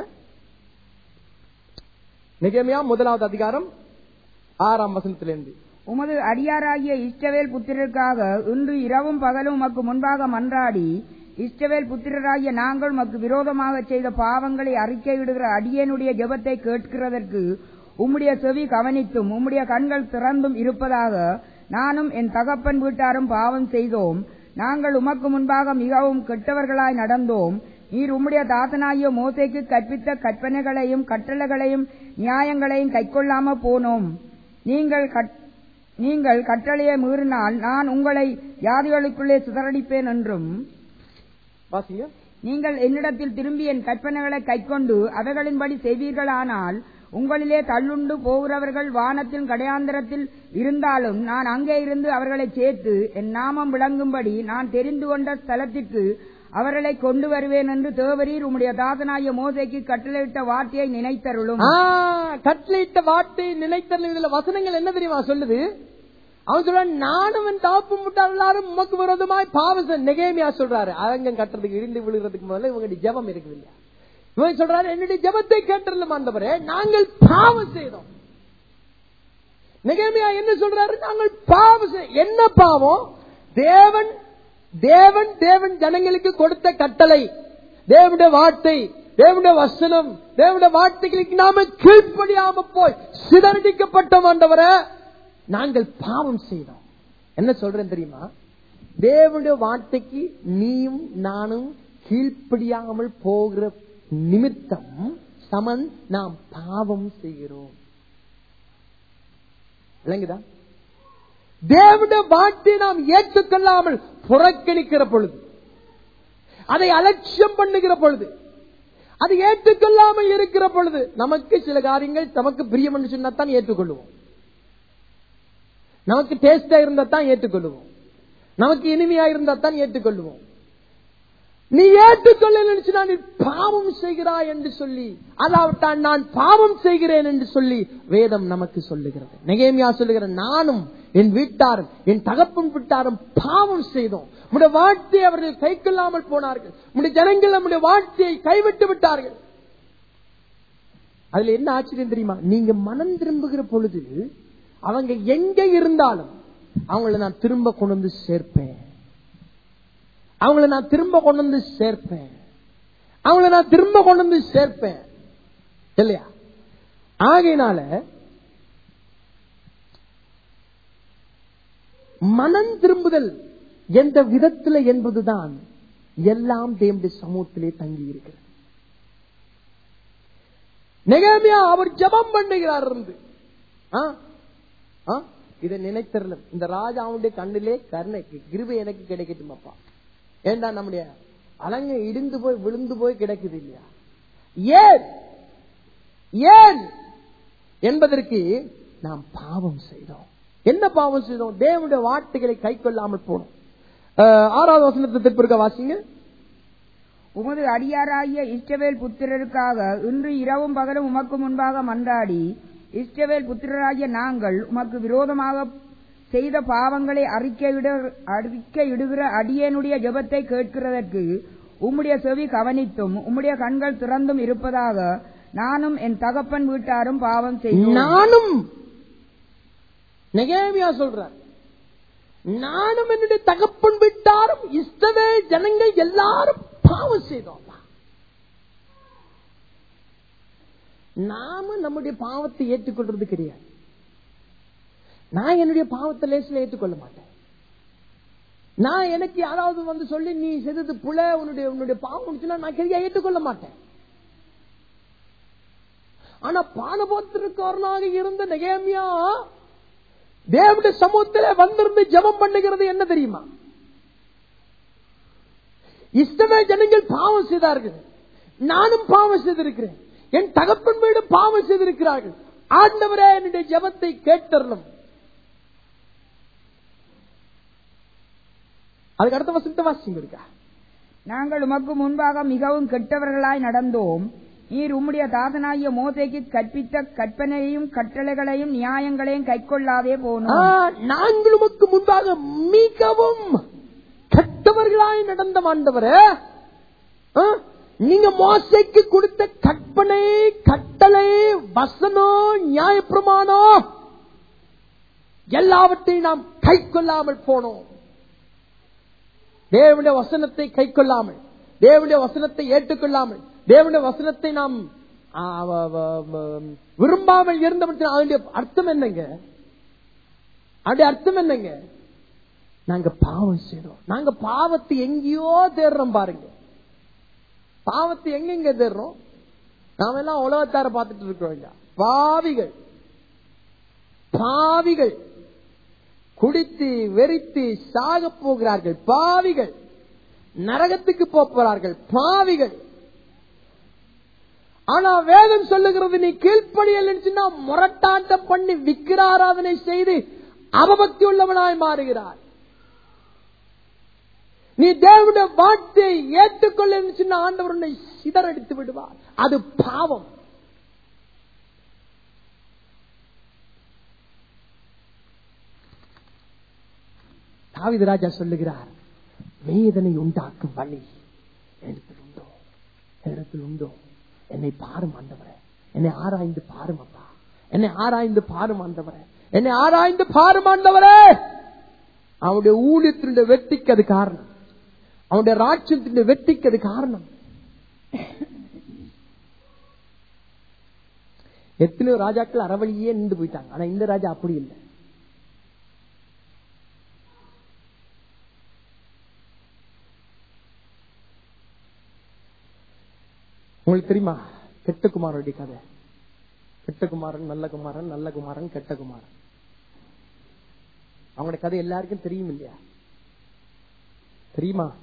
நெகேமியா முதலாவது அதிகாரம் ஆறாம் வசனத்திலிருந்து உமது அடியாராகிய இஷ்டவேல் புத்திரருக்காக இன்று இரவும் பகலும் உமக்கு முன்பாக மன்றாடி இஷ்டவேல் புத்திரராகிய நாங்கள் உமக்கு விரோதமாக செய்த பாவங்களை அறிக்கையிடுகிற அடியனுடைய ஜெபத்தை கேட்கிறதற்கு உம்முடைய செவி கவனித்தும் உம்முடைய கண்கள் திறந்தும் இருப்பதாக நானும் என் தகப்பன் வீட்டாரும் பாவம் செய்தோம் நாங்கள் உமக்கு முன்பாக மிகவும் கெட்டவர்களாய் நடந்தோம் நீர் உம்முடைய தாசனாகிய மோசைக்கு கற்பித்த கற்பனைகளையும் கட்டளைகளையும் நியாயங்களையும் கைக்கொள்ளாம போனோம் நீங்கள் கட்- நீங்கள் கட்டளையை மீறினால் நான் உங்களை ஜாதிகளுக்குள்ளே சிதறடிப்பேன் என்றும் வாசிங்க நீங்கள் என்னிடத்தில் திரும்பி என் கற்பனைகளை கைக்கொண்டு அவைகளின்படி செய்வீர்களானால் உங்களிலே தள்ளுண்டு போகிறவர்கள் வானத்தின் கடையாந்தரத்தில் இருந்தாலும் நான் அங்கே இருந்து அவர்களை சேர்த்து என் நாமம் விளங்கும்படி நான் தெரிந்து கொண்ட ஸ்தலத்திற்கு அவர்களை கொண்டு வருவேன் என்று தேவரீர் உம்முடைய தாசனாகிய மோசைக்கு கட்டளையிட்ட வார்த்தையை நினைத்தருளும் ஆ, கட்டளையிட்ட வார்த்தை நிலைத்தல் இதுல வசனங்கள் என்ன தெரியுமா சொல்லுது அவன் சொல்றான் நானும் என் தாப்பு முட்டாள் எல்லாரும் உமக்கு விரோதமாய் பாவம் நெகேமியா சொல்றாரு அரங்கம் கட்டுறதுக்கு இடிந்து விழுகிறதுக்கு முதல்ல இவங்களுடைய ஜெபம் இருக்குது இல்லையா இவன் சொல்றாரு என்னுடைய ஜெபத்தை கேட்டல ஆண்டவரே நாங்கள் பாவம் செய்தோம் நெகேமியா என்ன சொல்றாரு நாங்கள் பாவம் செய்- என்ன பாவம் தேவன் தேவன் தேவன் ஜனங்களுக்கு கொடுத்த கட்டளை தேவனுடைய வார்த்தை தேவனுடைய வசனம் தேவனுடைய வார்த்தைகளுக்கு நாம கீழ்ப்படியாம போய் சிதறடிக்கப்பட்டோம் ஆண்டவரே நாங்கள் பாவம் செய்தோம் என்ன சொல்றேன் தெரியுமா தேவனுடைய வார்த்தைக்கு நீயும் நானும் கீழ்ப்படியாமல் போகிற நிமித்தம் சமன் நாம் பாவம் செய்கிறோம் விளங்குதா தேவனுடைய வார்த்தையை நாம் ஏற்றுக்கொள்ளாமல் புறக்கணிக்கிற பொழுது அதை அலட்சியம் பண்ணுகிற பொழுது அதை ஏற்றுக்கொள்ளாமல் இருக்கிற பொழுது நமக்கு சில காரியங்கள் நமக்கு பிரியம் என்று சொன்னாத்தான் ஏற்றுக்கொள்வோம் நமக்கு டேஸ்டா இருந்தா தான் ஏற்றுக்கொள்ளுவோம் நமக்கு இனிமையா இருந்தா தான் ஏற்றுக்கொள்ளுவோம் நீ ஏற்றுக்கொள்ள நினைச்சுனா நீ பாவம் செய்கிறாய் என்று சொல்லி அதாவிட்டால் நான் பாவம் செய்கிறேன் என்று சொல்லி வேதம் நமக்கு சொல்லுகிறது நெகேமியா சொல்லுகிற நானும் என் வீட்டாரும் என் தகப்பன் வீட்டாரும் பாவம் செய்தோம் உடைய வாழ்க்கையை அவர்கள் கை கொள்ளாமல் போனார்கள் உடைய ஜனங்கள் நம்முடைய வாழ்க்கையை கைவிட்டு விட்டார்கள் அதுல என்ன ஆச்சரியம் தெரியுமா நீங்க மனம் திரும்புகிற பொழுது அவங்க எங்க இருந்தாலும் அவங்கள நான் திரும்ப கொண்டு வந்து சேர்ப்பேன் அவங்கள நான் திரும்ப கொண்டு வந்து சேர்ப்பேன் அவங்கள நான் திரும்ப கொண்டு வந்து சேர்ப்பேன் இல்லையா ஆகையினால மனம் திரும்புதல் எந்த விதத்தில் என்பதுதான் எல்லாம் தேவனுடைய சமூகத்திலே தங்கி இருக்கிறது நெகேமியா அவர் ஜெபம் பண்ணுகிறார் இருந்து ஆ? ஆ? இதை நினைத்தரல இந்த ராஜாவுடைய கண்ணிலே கருணை கிருபை எனக்கு கிடைக்கட்டும் அப்பா ஏண்டா நம்முடைய அலங்க இடிந்து போய் விழுந்து போய் கிடக்குது இல்லையா ஏன் ஏன் என்பதற்கு நாம் பாவம் செய்தோம் என்ன பாவம் செய்தோம் தேவனுடைய வார்த்தைகளை கை கொள்ளாமல் போனோம் அஹ், ஆறாவது வசனத்தை திருப்பிருக்க வாசிங்க உமது அடியாராகிய இஷ்டவேல் புத்திரருக்காக இன்று இரவும் பகலும் உமக்கு முன்பாக மன்றாடி இஷ்டவேல் புத்திரராகிய நாங்கள் உமக்கு விரோதமாக செய்த பாவங்களை அறிக்கையிட அறிக்கையிடுகிற அடியேனுடைய ஜெபத்தை கேட்கிறதற்கு உம்முடைய செவி கவனித்தும் உம்முடைய கண்கள் திறந்தும் இருப்பதாக நானும் என் தகப்பன் வீட்டாரும் பாவம் செய்தோம் நானும் நெகேமியா சொல்றார் நானும் என்னுடைய தகப்பன் விட்டாரும் இஷ்டவே ஜனங்கள் எல்லாரும் பாவம் செய்தோம் நாம நம்முடைய பாவத்தை ஏற்றுக்கொள்றது கிடையாது நான் என்னுடைய பாவத்தை லேசில் ஏற்றுக்கொள்ள மாட்டேன் நான் எனக்கு யாராவது வந்து சொல்லி நீ செய்தது புல உன்னுடைய உன்னுடைய பாவம் இருந்துச்சுன்னா நான் சரியா ஏற்றுக்கொள்ள மாட்டேன் ஆனா பானபோத்திருக்காரனாக இருந்த நெகேமியா தேவனுடைய சமூகத்திலே வந்திருந்து ஜெபம் பண்ணுகிறது என்ன தெரியுமா இஷ்டமே ஜனங்கள் பாவம் செய்தார்கள் நானும் பாவம் செய்திருக்கிறேன் என் தகப்பன் வீடு பாவம் செய்திருக்கிறார்கள் ஆண்டவரே என்னுடைய ஜெபத்தை கேட்டறணும் அதுக்கு அடுத்த வசனத்தை வாசிங்க இருக்கா நாங்கள் உமக்கு முன்பாக மிகவும் கெட்டவர்களாய் நடந்தோம் நீர் உம்முடைய தாசனாகிய மோசைக்கு கற்பித்த கற்பனையையும் கட்டளைகளையும் நியாயங்களையும் கைக்கொள்ளாதே ஆ, போனோம் நாங்கள் உமக்கு முன்பாக மிகவும் கெட்டவர்களாய் நடந்த ஆண்டவரே ஆ, நீங்க மோசைக்கு கொடுத்த கற்பனை கட்டளை வசனம் நியாயப்பிரமாணம் எல்லாவற்றையும் நாம் கை கொள்ளாமல் போனோம் தேவனுடைய வசனத்தை கை கொள்ளாமல் தேவனுடைய வசனத்தை ஏற்றுக்கொள்ளாமல் தேவனுடைய வசனத்தை நாம் ஆ, வ- வ- வ- விரும்பாமல் இருந்தவற்றை அதனுடைய அர்த்தம் என்னங்க அதனுடைய அர்த்தம் என்னங்க நாங்க பாவம் செய்றோம் நாங்க பாவத்தை எங்கேயோ தேடுறோம் பாருங்க பாவத்தை எங்கெங்க தேடுறோம் நாம எல்லாம் உலகத்தார பார்த்துட்டு இருக்கோம் ஐயா. பாவிகள் பாவிகள் குடித்து வெறித்து சாக போகிறார்கள் பாவிகள் நரகத்துக்கு போப் போறார்கள் பாவிகள் ஆனா வேதம் சொல்லுகிறது நீ கீழ்ப்படியல் முரட்டாட்டம் பண்ணி விக்கிர ஆராதனை செய்து அவபக்தி உள்ளவனாய் மாறுகிறார் நீ தேவனுடைய வார்த்தையை ஏற்றுக்கொள்ள சொன்ன ஆண்டவர் உன்னை சிதறடித்து விடுவார் அது பாவம் தாவீது ராஜா சொல்லுகிறார் வேதனை உண்டாக்கும் வழி இடத்தில் உண்டோ இடத்தில் உண்டோ என்னை பாரும் ஆண்டவரே என்னை ஆராய்ந்து பாரும் அப்பா என்னை ஆராய்ந்து பாரும் ஆண்டவரே என்னை ஆராய்ந்து பாரும் ஆண்டவரே அவனுடைய ஊழியத்தினுடைய வெற்றிக்கு அது காரணம் அவனுடைய ராட்சியத்தினுடைய வெற்றிக்கு அது காரணம் எத்தனையோ ராஜாக்கள் அறவழியே நின்று போயிட்டாங்க ஆனா இந்த ராஜா அப்படி இல்லை உங்களுக்கு தெரியுமா கெட்ட குமாரனுடைய கதை கெட்ட குமாரன் நல்ல குமாரன் நல்ல குமாரன் கெட்ட குமாரன் அவங்களுடைய கதை எல்லாருக்கும் தெரியும் இல்லையா தெரியுமா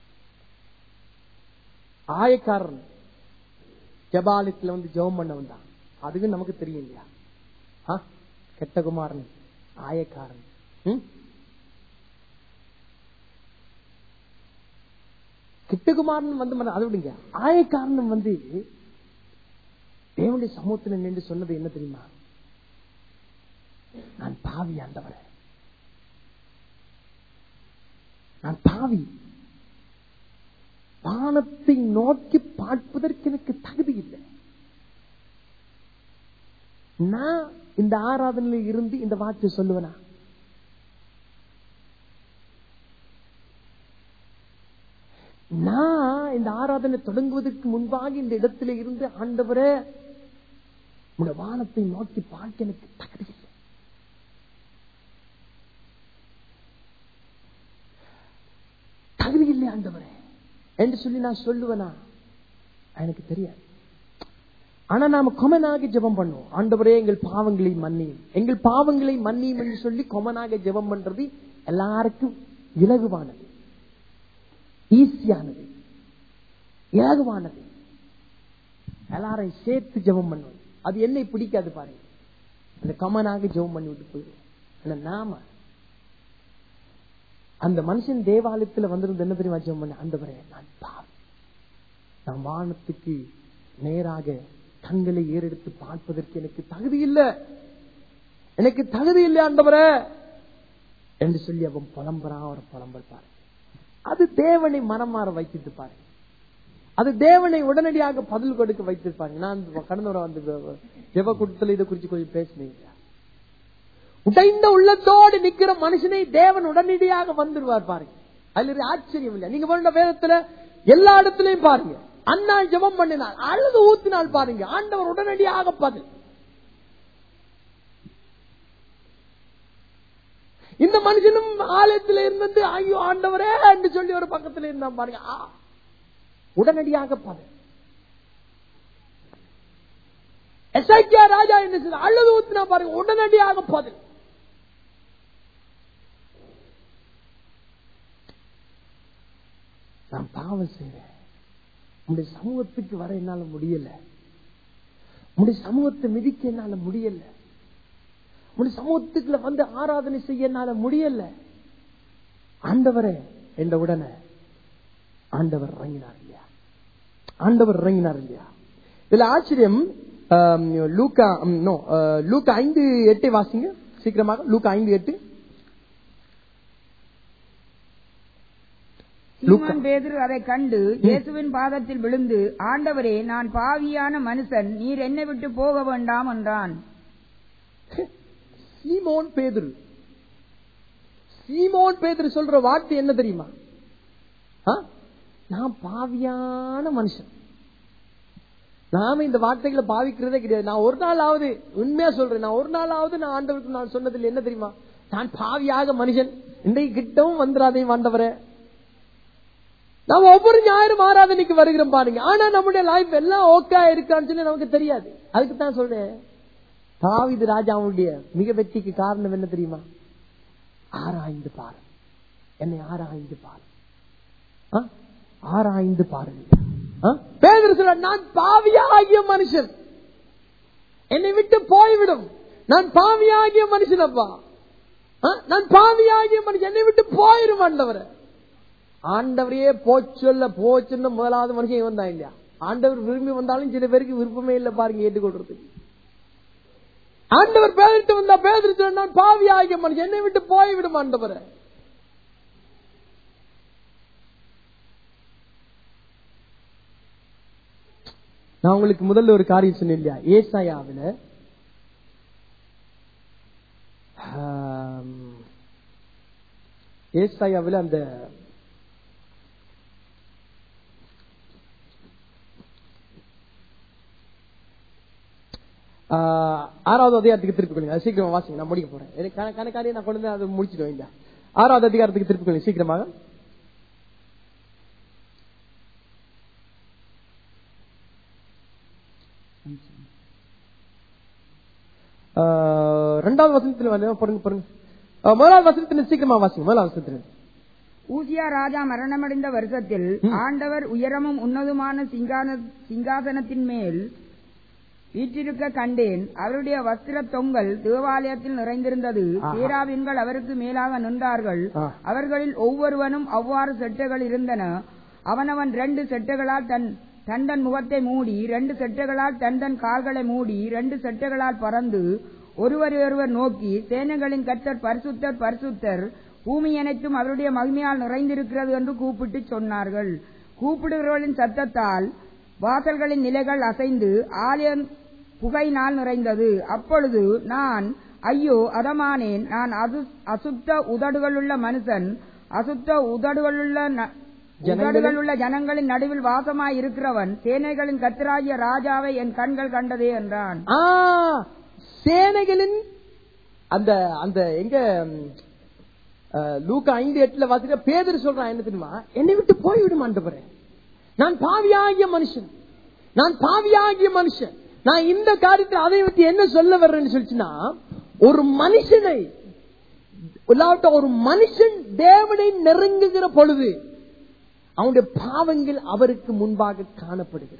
ஆயக்காரன் ஜபாலயத்துல வந்து ஜெபம் பண்ண வந்தான் அதுக்கு நமக்கு தெரியும் இல்லையா ஆ? கெட்ட குமாரன் ஆயக்காரன் ம்? கிட்டகுமாரன் வந்து மன- அதை விடுங்க ஆயக்காரன் வந்து தேவனுடைய சமூகத்தில் நின்று சொன்னது என்ன தெரியுமா நான் பாவி ஆண்டவரே நான் பாவி வானத்தை நோக்கி பார்ப்பதற்கு எனக்கு தகுதி இல்லை நான் இந்த ஆராதனையில் இருந்து இந்த வார்த்தை சொல்லுவேனா நான் இந்த ஆராதனை தொடங்குவதற்கு முன்பாக இந்த இடத்துல இருந்து ஆண்டவரே உடைய வானத்தை நோக்கி பார்க்க எனக்கு தகுதி இல்லை தகுதி இல்லை ஆண்டவரே என்று சொல்லி நான் சொல்லுவேனா எனக்கு தெரியாது ஆனா நாம கொமனாக ஜெபம் பண்ணுவோம் ஆண்டவரே எங்கள் பாவங்களை மன்னியும் எங்கள் பாவங்களை மன்னியும் என்று சொல்லி கொமனாக ஜெபம் பண்றது எல்லாருக்கும் இலகுவானது ஈஸியானது இலகுவானது எல்லாரையும் சேர்த்து ஜெபம் பண்ணுவது அது என்னை பிடிக்காது பாருங்க அந்த கமனாக ஜெபம் பண்ணி விட்டு போயிடும் ஆனா நாம அந்த மனுஷன் தேவாலயத்துல வந்திருந்து என்ன தெரியுமா ஜெபம் பண்ண ஆண்டவரே நான் பாவி நான் வானத்துக்கு நேராக கண்களை ஏறெடுத்து பார்ப்பதற்கு எனக்கு தகுதி இல்லை எனக்கு தகுதி இல்லை ஆண்டவரே என்று சொல்லி அவன் புலம்புறான் அவர் புலம்பல் பாரு அது தேவனை மனம் மாற வைத்திட்டு பாருங்க அது தேவனை உடனடியாக பதில் கொடுக்க வைத்திருப்பாங்க நான் கடந்த ஒரு வந்து ஜெப கூட்டத்தில் இதை குறித்து கொஞ்சம் பேசினீங்க உடைந்த உள்ளத்தோடு நிக்கிற மனுஷனை தேவன் உடனடியாக வந்துடுவார் பாருங்க அதுல ஒரு ஆச்சரியம் இல்லை நீங்க வேண்ட வேதத்துல எல்லா இடத்துலயும் பாருங்க அண்ணாள் ஜெபம் பண்ணினாள் அழுது ஊத்தினாள் பாருங்க ஆண்டவர் உடனடியாக பதில் இந்த மனுஷனும் ஆலயத்தில் இருந்து ஐயோ ஆண்டவரே என்று சொல்லி ஒரு பக்கத்தில் இருந்தான் பாருங்க ஆ, உடனடியாக பதில் எஸ்ஐக்கியா ராஜா என்ன செய்த அழுது ஊத்தினா பாருங்க உடனடியாக பதில் நான் பாவம் செய்றேன் உங்களுடைய சமூகத்துக்கு வர என்னால முடியல உங்களுடைய சமூகத்தை மிதிக்க என்னால முடியல உங்களுடைய சமூகத்துக்குள்ள வந்து ஆராதனை செய்ய என்னால முடியல ஆண்டவரே என்ற உடனே ஆண்டவர் இறங்கினார் இல்லையா ஆண்டவர் இறங்கினார் இல்லையா இதுல ஆச்சரியம் ஆம், லூக்கா ம், no, ஆ, லூக்கா ஐந்து எட்டை வாசிங்க சீக்கிரமாக லூக்கா ஐந்து எட்டு லூக்கா. சீமோன் பேதுரு அதை கண்டு இயேசுவின் பாதத்தில் விழுந்து ஆண்டவரே நான் பாவியான மனுஷன் நீர் என்னை விட்டு போக வேண்டாம் என்றான் சீமோன் பேதுரு சீமோன் பேதுரு சொல்ற வார்த்தை என்ன தெரியுமா ஆ? நான் பாவியான மனுஷன் நாம இந்த வார்த்தைகளை பாவிக்கிறதே கிடையாது நான் ஒரு நாளாவது உண்மையா சொல்றேன் நான் ஒரு நாளாவது நான் ஆண்டவருக்கு நான் சொன்னதில் என்ன தெரியுமா நான் பாவியாக மனுஷன் இன்றைக்கு கிட்டவும் வந்துடாதையும் ஆண்டவரே நாம ஒவ்வொரு ஞாயிறும் ஆராதனைக்கு வருகிறோம் பாருங்க ஆனா நம்முடைய லைஃப் எல்லாம் ஓகே இருக்கான்னு சொல்லி நமக்கு தெரியாது அதுக்கு தான் சொல்றேன் தாவிது ராஜாவுடைய மிக வெற்றிக்கு காரணம் என்ன தெரியுமா ஆராய்ந்து பாரு என்னை ஆராய்ந்து பாரு ஆ? ஆராய்ந்து பாருங்க ஆ? பேதுரு சொல்ற நான் பாவியாகிய மனுஷன் என்னை விட்டு போய்விடும் நான் பாவியாகிய மனுஷன் அப்பா ஆ? நான் பாவியாகிய மனுஷன் என்னை விட்டு போயிரும் ஆண்டவரை ஆண்டவரையே போச்சொல்ல போச்சுன்னு முதலாவது மனுஷன் இவன் தான் இல்லையா ஆண்டவர் விரும்பி வந்தாலும் சில பேருக்கு விருப்பமே இல்லை பாருங்க ஏற்றுக்கொள்றதுக்கு ஆண்டவர் பேரிட்டு வந்தா பேதிட்டு நான் பாவி ஆகிய மனுஷன் என்னை விட்டு போய்விடும் ஆண்டவரை நான் உங்களுக்கு முதல்ல ஒரு காரியம் சொன்னேன் இல்லையா ஏசாயாவில ஆம், ஏசாயாவில அந்த ஆஹ், ஆறாவது அதிகாரத்துக்கு திருப்பி கொள்ளுங்க அது சீக்கிரமா வாசிங்க நான் முடிக்க போறேன் எனக்கு கண- கணக்காரியை நான் கொண்டு வந்து அதை முடிச்சிடுவேன் இல்லையா ஆறாவது அதிகாரத்துக்கு திருப்பி கொள்ளுங்க சீக்கிரமாக ஆஹ், ரெண்டாவது வசனத்துல வந்து பாருங்க பாருங்க ஆஹ், முதலாவது வசனத்துல சீக்கிரமா வாசிங்க முதலாவது வசனத்துல ஊசியா ராஜா மரணமடைந்த வருஷத்தில் ஆண்டவர் உயரமும் உன்னதுமான சிங்கான- சிங்காசனத்தின் மேல் வீற்றிருக்க கண்டேன் அவருடைய வஸ்திர தொங்கல் தேவாலயத்தில் நிறைந்திருந்தது ஆஹா. சேராவின்கள் அவருக்கு மேலாக நின்றார்கள் ஆ. அவர்களில் ஒவ்வொருவனும் அவ்வாறு செட்டைகள் இருந்தன அவனவன் ரெண்டு செட்டைகளால் தன் தன் தன் முகத்தை மூடி ரெண்டு செட்டைகளால் தன் தன் கால்களை மூடி ரெண்டு செட்டைகளால் பறந்து ஒருவரையொருவர் நோக்கி சேனைகளின் கர்த்தர் பரிசுத்தர் பரிசுத்தர் பூமி அனைத்தும் அவருடைய மகிமையால் நிறைந்திருக்கிறது என்று கூப்பிட்டு சொன்னார்கள் கூப்பிடுகிறவர்களின் சத்தத்தால் வாசல்களின் நிலைகள் அசைந்து ஆலயம் புகையினால் நிறைந்தது அப்பொழுது நான் ஐயோ அதமானேன் நான் அசு- அசுத்த உதடுகளுள்ள மனுஷன் அசுத்த உதடுகளுள்ள ந- ஜனங்களின்- உதடுகளுள்ள ஜனங்களின் நடுவில் வாசமாய் இருக்கிறவன் சேனைகளின் கத்திராகிய ராஜாவை என் கண்கள் கண்டதே என்றான் ஆ, சேனைகளின் அந்த அந்த எங்க ம், ஆ, லூக்கா ஐந்து எட்டுல வாசிக்க பேதர் சொல்றான் என்ன தெரியுமா என்னை விட்டு போய்விடும் ஆண்டவரே நான் பாவியாகிய மனுஷன் நான் பாவியாகிய மனுஷன் நான் இந்த காரியத்தை அதை பத்தி என்ன சொல்ல வர்றேன்னு சொல்லிச்சுன்னா ஒரு மனுஷனை இல்லாவிட்ட ஒரு மனுஷன் தேவனை நெருங்குகிற பொழுது அவனுடைய பாவங்கள் அவருக்கு முன்பாக காணப்படுகிறது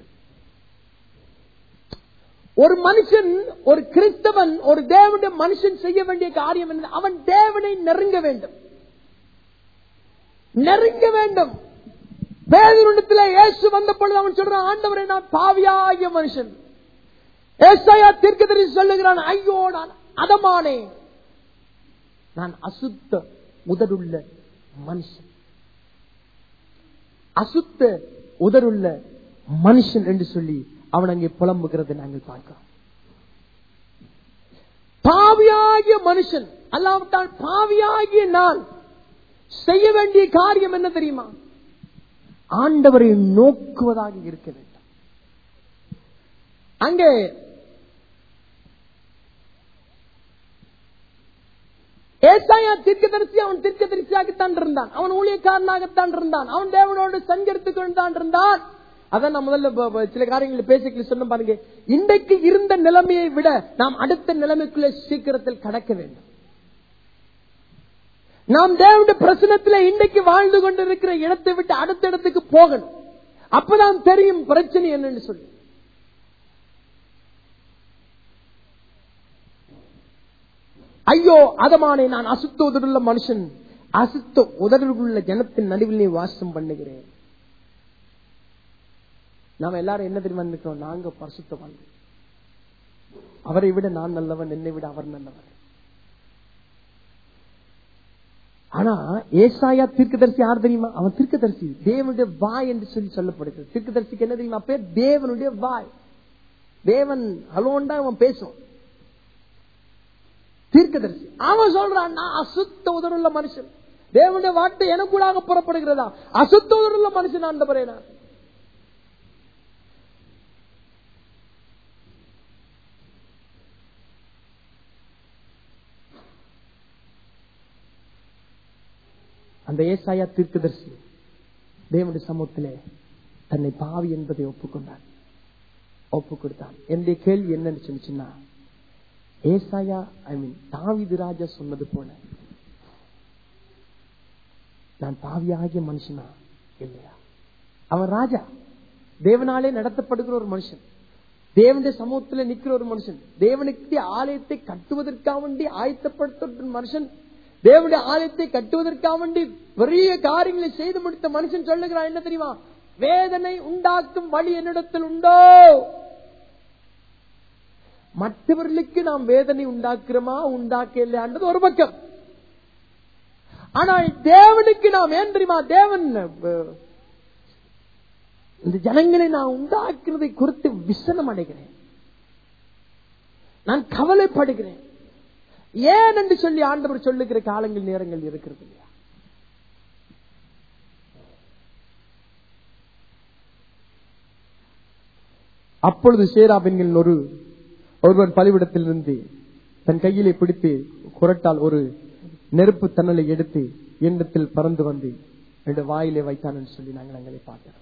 ஒரு மனுஷன் ஒரு கிறிஸ்தவன் ஒரு தேவனுடைய மனுஷன் செய்ய வேண்டிய காரியம் என்ன அவன் தேவனை நெருங்க வேண்டும் நெருங்க வேண்டும் பேதருடத்துல இயேசு வந்த பொழுது அவன் சொல்றான் ஆண்டவரை நான் பாவியாகிய மனுஷன் ஏசாயா தீர்க்கதரிசி சொல்லுகிறான் ஐயோ நான் அதமானே நான் அசுத்த உதடுள்ள மனுஷன் அசுத்த உதடுள்ள மனுஷன் என்று சொல்லி அவன் அங்கே புலம்புகிறதை நாங்கள் பார்க்கிறோம் பாவியாகிய மனுஷன் அல்லாவிட்டால் பாவியாகிய நான் செய்ய வேண்டிய காரியம் என்ன தெரியுமா ஆண்டவரை நோக்குவதாக இருக்க வேண்டும் அங்கே ஏசாயா தீர்க்கதரிசி அவன் தீர்க்கதரிசியாகத்தான் இருந்தான் அவன் ஊழியக்காரனாகத்தான் இருந்தான் அவன் தேவனோடு சஞ்சரித்துக் கொண்டுதான் இருந்தான் அதான் நான் முதல்ல ப- ப- சில காரியங்களை பேசிக்கல சொன்ன பாருங்க இன்றைக்கு இருந்த நிலைமையை விட நாம் அடுத்த நிலைமைக்குள்ள சீக்கிரத்தில் கடக்க வேண்டும் நாம் தேவனுடைய பிரசனத்துல இன்னைக்கு வாழ்ந்து கொண்டிருக்கிற இடத்தை விட்டு அடுத்த இடத்துக்கு போகணும் அப்பதான் தெரியும் பிரச்சனை என்னன்னு சொல்லி ஐயோ அதமானே நான் அசுத்த உதடுள்ள மனுஷன் அசுத்த உதடுள்ள ஜனத்தின் நடுவில் வாசம் பண்ணுகிறேன் நாம எல்லாரும் என்ன தெரியுமா நினைக்கிறோம் நாங்க பரிசுத்தவான் அவரை விட நான் நல்லவன் என்னை விட அவர் நல்லவர் ஆனா ஏசாயா தீர்க்கதரிசி யார் தெரியுமா அவன் தீர்க்கதரிசி தேவனுடைய வாய் என்று சொல்லி சொல்லப்படுகிறது தீர்க்கதரிசிக்கு என்ன தெரியுமா பேர் தேவனுடைய வாய் தேவன் அலோண்டா அவன் பேசும் தீர்க்கதரிசி அவன் சொல்றான் நான் அசுத்த உதருள்ள மனுஷன் தேவனுடைய வார்த்தை எனக்குள்ளாக புறப்படுகிறதா அசுத்த உதருள்ள மனுஷன் ஆண்டவரே நான் அந்த ஏசாயா தீர்க்கதரிசி தேவனுடைய சமூகத்திலே தன்னை பாவி என்பதை ஒப்புக்கொண்டான் ஒப்பு கொடுத்தான் என்னுடைய கேள்வி என்னன்னு சொன்னிச்சுன்னா ஏசாயா ஐ மீன் தாவிது ராஜா சொன்னது போல நான் பாவியாகிய மனுஷனா இல்லையா அவன் ராஜா தேவனாலே நடத்தப்படுகிற ஒரு மனுஷன் தேவனுடைய சமூகத்துல நிக்கிற ஒரு மனுஷன் தேவனுக்கு ஆலயத்தை கட்டுவதற்காக வேண்டி ஆயத்தப்படுத்த ஒரு மனுஷன் தேவனுடைய ஆலயத்தை கட்டுவதற்காக வேண்டி பெரிய காரியங்களை செய்து முடித்த மனுஷன் சொல்லுகிறான் என்ன தெரியுமா வேதனை உண்டாக்கும் வழி என்னிடத்தில் உண்டோ மற்றவர்களுக்கு நாம் வேதனை உண்டாக்குறோமா உண்டாக்க இல்லையான்றது ஒரு பக்கம் ஆனால் தேவனுக்கு நாம் ஏன் தெரியுமா தேவன் அஹ், இந்த ஜனங்களை நான் உண்டாக்குறதை குறித்து விசனம் அடைகிறேன் நான் கவலைப்படுகிறேன் ஏன் என்று சொல்லி ஆண்டவர் சொல்லுகிற காலங்கள் நேரங்கள் இருக்கிறது இல்லையா அப்பொழுது சேராபின்கள் ஒரு ஒருவன் பலிவிடத்திலிருந்து தன் கையிலே பிடித்து குரட்டால் ஒரு நெருப்பு தன்னலை எடுத்து எண்ணத்தில் பறந்து வந்து ரெண்டு வாயிலே வைத்தான் என்று சொல்லி நாங்கள் அங்கே பார்க்கிறோம்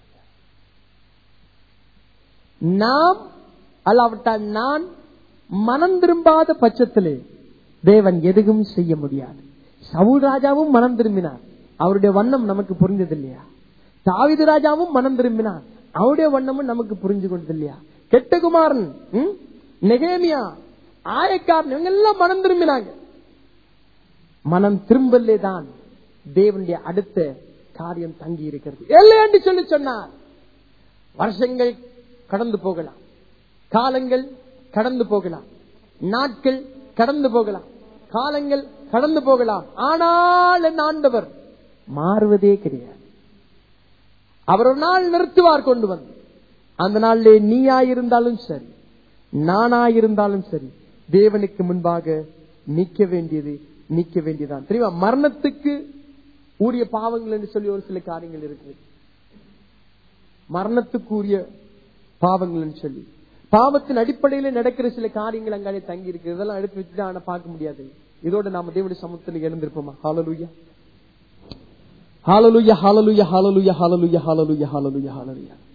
நாம் அல்லாவிட்டால் நான் மனம் திரும்பாத பட்சத்திலே தேவன் எதுவும் செய்ய முடியாது சவுல் ராஜாவும் மனம் திரும்பினார் அவருடைய வண்ணம் நமக்கு புரிந்தது இல்லையா தாவிது ராஜாவும் மனம் திரும்பினார் அவருடைய வண்ணமும் நமக்கு புரிஞ்சு கொண்டது இல்லையா கெட்ட குமாரன் ம்? நெகேமியா ஆயக்காரன் இவங்க எல்லாம் மனம் திரும்பினாங்க மனம் திரும்பலே தான் தேவனுடைய அடுத்த காரியம் தங்கி இருக்கிறது இல்லை என்று சொல்லி சொன்னார் வருஷங்கள் கடந்து போகலாம் காலங்கள் கடந்து போகலாம் நாட்கள் கடந்து போகலாம் காலங்கள் கடந்து போகலாம் ஆனால் என் ஆண்டவர் மாறுவதே கிடையாது அவர் ஒரு நாள் நிறுத்துவார் கொண்டு வந்து அந்த நாளிலே நீயாயிருந்தாலும் சரி நானாயிருந்தாலும் சரி தேவனுக்கு முன்பாக நிக்க வேண்டியது நிக்க வேண்டியதான் தெரியுமா மரணத்துக்கு உரிய பாவங்கள் என்று சொல்லி ஒரு சில காரியங்கள் இருக்கு மரணத்துக்குரிய பாவங்கள் என்று சொல்லி பாவத்தின் அடிப்படையில நடக்கிற சில காரியங்கள் அங்காலே தங்கி இருக்கு இதெல்லாம் எடுத்து வச்சுட்டு ஆனா பார்க்க முடியாது இதோட நாம தேவனுடைய சமூகத்தில் எழுந்திருப்போமா hallelujah hallelujah hallelujah hallelujah hallelujah hallelujah hallelujah hallelujah